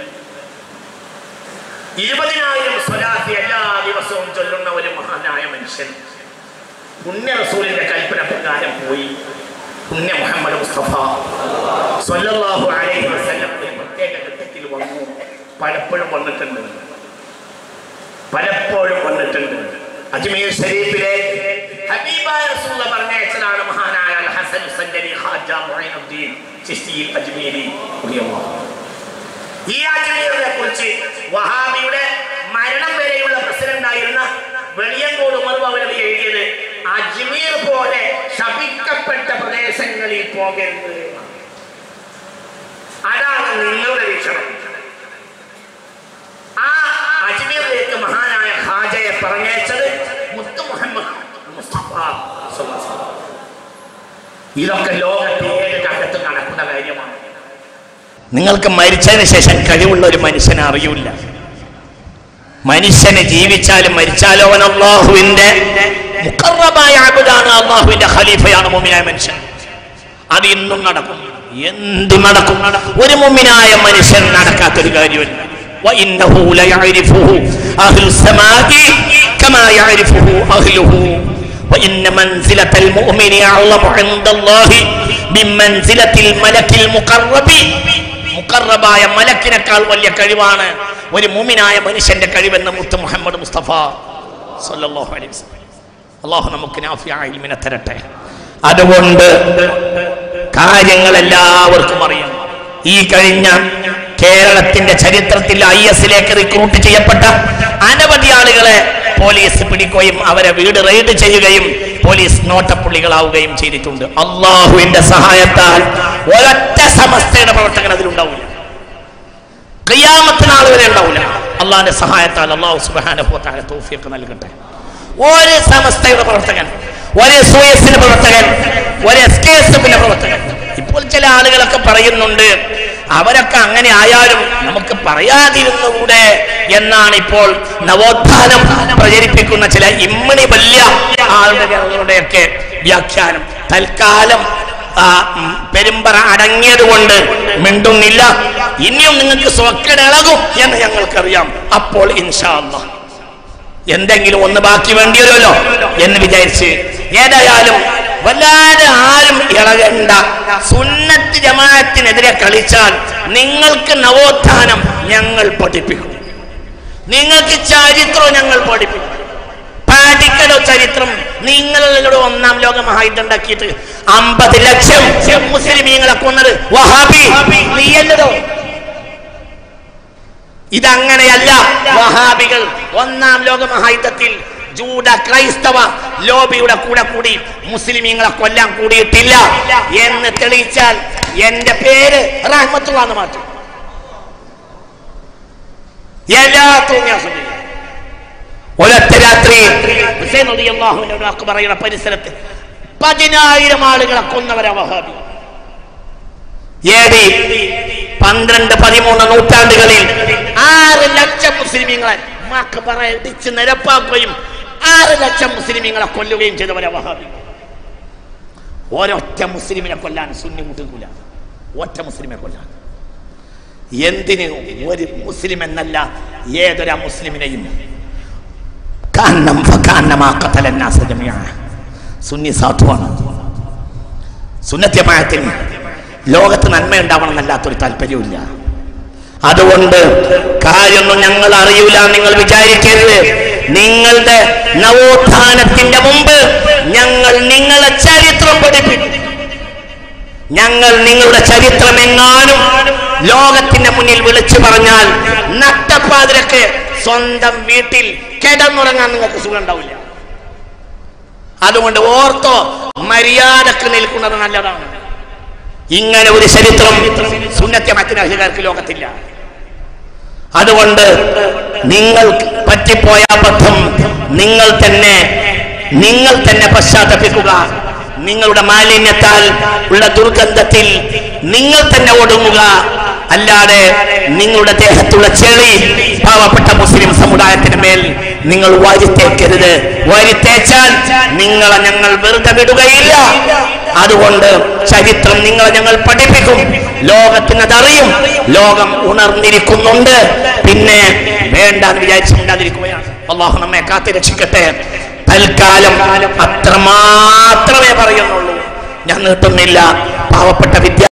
ഇരുപതിനായിരം സ്വലാത്തി എല്ലാ ദിവസവും ചൊല്ലുന്ന ഒരു മഹാനായ മനുഷ്യൻ പുണ്യ റസൂലിന്റെ കൽപ്പന പ്രകാരം പോയി പുണ്യ മുഹമ്മദ് മുസ്തഫ സ്വല്ലല്ലാഹു അലൈഹി വസല്ലം ഒരു പ്രത്യേക ഘട്ടത്തിൽ വന്നു പലപ്പോഴും വന്നിട്ടുണ്ട് പലപ്പോഴും വന്നിട്ടുണ്ട് അജ്മീർ ഷരീഫിലെ ഹബീബായ റസൂല പറഞ്ഞയച്ചതാണ് മഹാനായ അൽ ഹസൻ സല്ലരി ഖാജ മുഈനുദ്ദീൻ ചിശ്തി അജ്മീരി റളിയല്ലാഹു അൻഹു. ഈ അജ്മീറിനെ കുറിച്ച് വഹാബിയുടെ മരണം വരെയുള്ള പ്രസിഡന്റ് ആയിരുന്ന വെളിയങ്കോട് ഉമർ മൗലവി എഴുതിയത് അജ്മീർ പോലെ ശപിക്കപ്പെട്ട പ്രദേശങ്ങളിൽ പോകരുത് അതാണ് നിങ്ങളുടെ വീക്ഷണം ആ അജ്മീറിലേക്ക് മഹാനായ ഖാജയെ പറഞ്ഞയച്ചത് ഇതൊക്കെ ലോകത്തെ ഏത് കാലത്തും നടക്കുന്ന കാര്യമാണ് നിങ്ങൾക്ക് മരിച്ചതിന് ശേഷം കഴിവുള്ള ഒരു മനുഷ്യനെ അറിയൂല മനുഷ്യന് ജീവിച്ചാലും മരിച്ചാലോ അവൻ അള്ളാഹുവിന്റെ മുക്കറബായ അബുദാണ് അള്ളാഹുവിന്റെ ഖലീഫയാണ് മുമിനായ മനുഷ്യൻ അത് ഇന്നും നടക്കും എന്തും നടക്കും ഒരു മുമിനായ മനുഷ്യൻ നടക്കാത്തൊരു കാര്യമില്ല وإنه ليعرفه أهل السماء كما يعرفه أهله وإن منزلة المؤمن أعظم عند الله من منزلة الملك المقرب മുക്കറബായ മലക്കിനേക്കാൾ വലിയ കഴിവാണ് ഒരു മുമിനായ മനുഷ്യന്റെ കഴിവെന്ന് മുത്ത് മുഹമ്മദ് മുസ്തഫ സല്ലല്ലാഹു അലൈഹി വസല്ലം അള്ളാഹു നമുക്ക് നാഫിയായ ഇൽമിനെ തരട്ടെ അതുകൊണ്ട് കാര്യങ്ങൾ എല്ലാവർക്കും അറിയാം ഈ കഴിഞ്ഞ കേരളത്തിന്റെ ചരിത്രത്തിൽ ഐ എസിലേക്ക് റിക്രൂട്ട് ചെയ്യപ്പെട്ട അനവധി ആളുകളെ പോലീസ് പിടിക്കുകയും അവരെ വീട് റെയ്ഡ് ചെയ്യുകയും പോലീസ് നോട്ടപ്പുള്ളികളാവുകയും ചെയ്തിട്ടുണ്ട് അള്ളാഹുവിന്റെ സഹായത്താൽ ഒരൊറ്റ സമസ്തയുടെ പ്രവർത്തകൻ അതിലുണ്ടാവില്ല കയ്യാമത്തിന് ആൾ വരെ ഉണ്ടാവില്ല അള്ളാഹിന്റെ സഹായത്താൽ അള്ളാഹു സുബാനുഭവത്താല തോഫിയൊക്കെ നൽകട്ടെ ഒരു സമസ്തയുടെ പ്രവർത്തകൻ ഒരു സൂയസിന്റെ പ്രവർത്തകൻ ഒരു എസ് കെ എസ് എഫിന്റെ പ്രവർത്തകൻ ഇപ്പോൾ ചില ആളുകളൊക്കെ പറയുന്നുണ്ട് അവരൊക്കെ അങ്ങനെ ആയാലും നമുക്ക് പറയാതിരുന്നുകൂടെ എന്നാണ് ഇപ്പോൾ നവോത്ഥാനം പ്രചരിപ്പിക്കുന്ന ചില ഇമ്മണി വലിയ ആളുകളുടെയൊക്കെ വ്യാഖ്യാനം തൽക്കാലം ആ, ഉം, പെരുമ്പറ അടങ്ങിയത് കൊണ്ട് മിണ്ടുന്നില്ല ഇനിയും നിങ്ങൾക്ക് സ്വക്കടിളകും എന്ന് ഞങ്ങൾക്കറിയാം അപ്പോൾ ഇൻഷാ അല്ലാഹ് എന്തെങ്കിലും ഒന്ന് ബാക്കി വേണ്ടി വരുമല്ലോ എന്ന് വിചാരിച്ച് ഏതായാലും വല്ലാതെ ആരും ഇളകണ്ട സുന്നത്ത് ജമാഅത്തിനെതിരെ കളിച്ചാൽ നിങ്ങൾക്ക് നവോത്ഥാനം ഞങ്ങൾ പഠിപ്പിക്കും നിങ്ങൾക്ക് ചരിത്രം ഞങ്ങൾ പഠിപ്പിക്കും പഠിക്കലോ ചരിത്രം നിങ്ങളുടെ ഒന്നാം ലോക മഹായുദ്ധം ഉണ്ടാക്കിയിട്ട് അമ്പത് ലക്ഷം മുസ്ലിമീങ്ങളെ കൊന്നത് വഹാബി നീയല്ലതോ ഇതങ്ങനെയല്ല വഹാബികൾ ഒന്നാം ലോക മഹായുദ്ധത്തിൽ ജൂത ക്രൈസ്തവ ലോബിയുടെ കൂടെ കൂടി മുസ്ലിമീങ്ങളെ കൊല്ലാൻ കൂടിയിട്ടില്ല എന്ന് തെളിയിച്ചാൽ എന്റെ പേര് റഹ്മത്തുള്ള എന്ന് മാറ്റും എല്ലാ തോന്നിയാസം ചെയ്യും. ഒരൊറ്റ രാത്രി ഹുസൈൻ റളിയല്ലാഹുവിന്റെ വാക്ക് പറയുന്ന പരിസരത്ത് പതിനായിരം ആളുകളെ കൊന്നവരാ വഹാബി ഏടി പന്ത്രണ്ട് പതിമൂന്ന് നൂറ്റാണ്ടുകളിൽ ആറ് ലക്ഷം മുസ്ലിമീങ്ങളെ മക്ബറ ഇടിച്ച് നിരപ്പാക്കുകയും ആറ് ലക്ഷം മുസ്ലിമീങ്ങളെ കൊല്ലുകയും ചെയ്തവരാ വഹാബി ഒരൊറ്റ മുസ്ലിമിനെ കൊല്ലാൻ സുന്നി മുട്ടുകൂല ഒറ്റ മുസ്ലിമെ കൊല്ലാൻ എന്തിന് ഒരു മുസ്ലിം എന്നല്ല ഏതൊരു മുസ്ലിമിനെയും കാരണം ഫകാന്നമാ ഖതല الناس ജമീഅ. സുന്നി സാധുവാണ് സുന്നത്യമായത്തിന് ലോകത്ത് നന്മ ഉണ്ടാവണമെന്നല്ലാത്തൊരു താല്പര്യമില്ല അതുകൊണ്ട് കാര്യമൊന്നും ഞങ്ങൾ അറിയൂല നിങ്ങൾ വിചാരിക്കരുത് നിങ്ങളുടെ നവോത്ഥാനത്തിന്റെ മുമ്പ് ഞങ്ങൾ നിങ്ങളെ ചരിത്രം പഠിപ്പിക്കും ഞങ്ങൾ നിങ്ങളുടെ ചരിത്രം എങ്ങാനും ലോകത്തിന്റെ മുന്നിൽ വിളിച്ചു പറഞ്ഞാൽ നട്ടപ്പാതിരക്ക് സ്വന്തം വീട്ടിൽ കിടന്നുറങ്ങാൻ നിങ്ങൾക്ക് സുഖം ഉണ്ടാവില്ല അതുകൊണ്ട് ഓർത്തോ മര്യാദക്ക് നിൽക്കുന്നത് നല്ലതാണ് ഇങ്ങനെ ഒരു ചരിത്രം സുന്നത്യ മറ്റനാശുകാർക്ക് ലോകത്തില്ല അതുകൊണ്ട് നിങ്ങൾ പറ്റിപ്പോയ അബദ്ധം നിങ്ങൾ തന്നെ നിങ്ങൾ തന്നെ പശ്ചാത്തപിക്കുക നിങ്ങളുടെ മാലിന്യത്താൽ ഉള്ള ദുർഗന്ധത്തിൽ നിങ്ങൾ തന്നെ ഒടുങ്ങുക അല്ലാതെ നിങ്ങളുടെ ദേഹത്തുള്ള ചെളി പാവപ്പെട്ട മുസ്ലിം സമുദായത്തിന് മേൽ നിങ്ങൾ വാരിത്തേക്കരുത് വാരിത്തേച്ചാൽ നിങ്ങളെ ഞങ്ങൾ വെറുതെ വിടുകയില്ല അതുകൊണ്ട് ചരിത്രം നിങ്ങളെ ഞങ്ങൾ പഠിപ്പിക്കും ലോകത്തിന് അതറിയും ലോകം ഉണർന്നിരിക്കുന്നുണ്ട് പിന്നെ വേണ്ടാന്ന് വിചാരിച്ചുണ്ടാതിരിക്കുകയാണ് അള്ളാഹു നമ്മെ കാത്തി രക്ഷിക്കട്ടെ തൽക്കാലം അത്ര മാത്രമേ പറയുന്നുള്ളൂ ഞാൻ നീട്ടുന്നില്ല പാവപ്പെട്ട വിദ്യ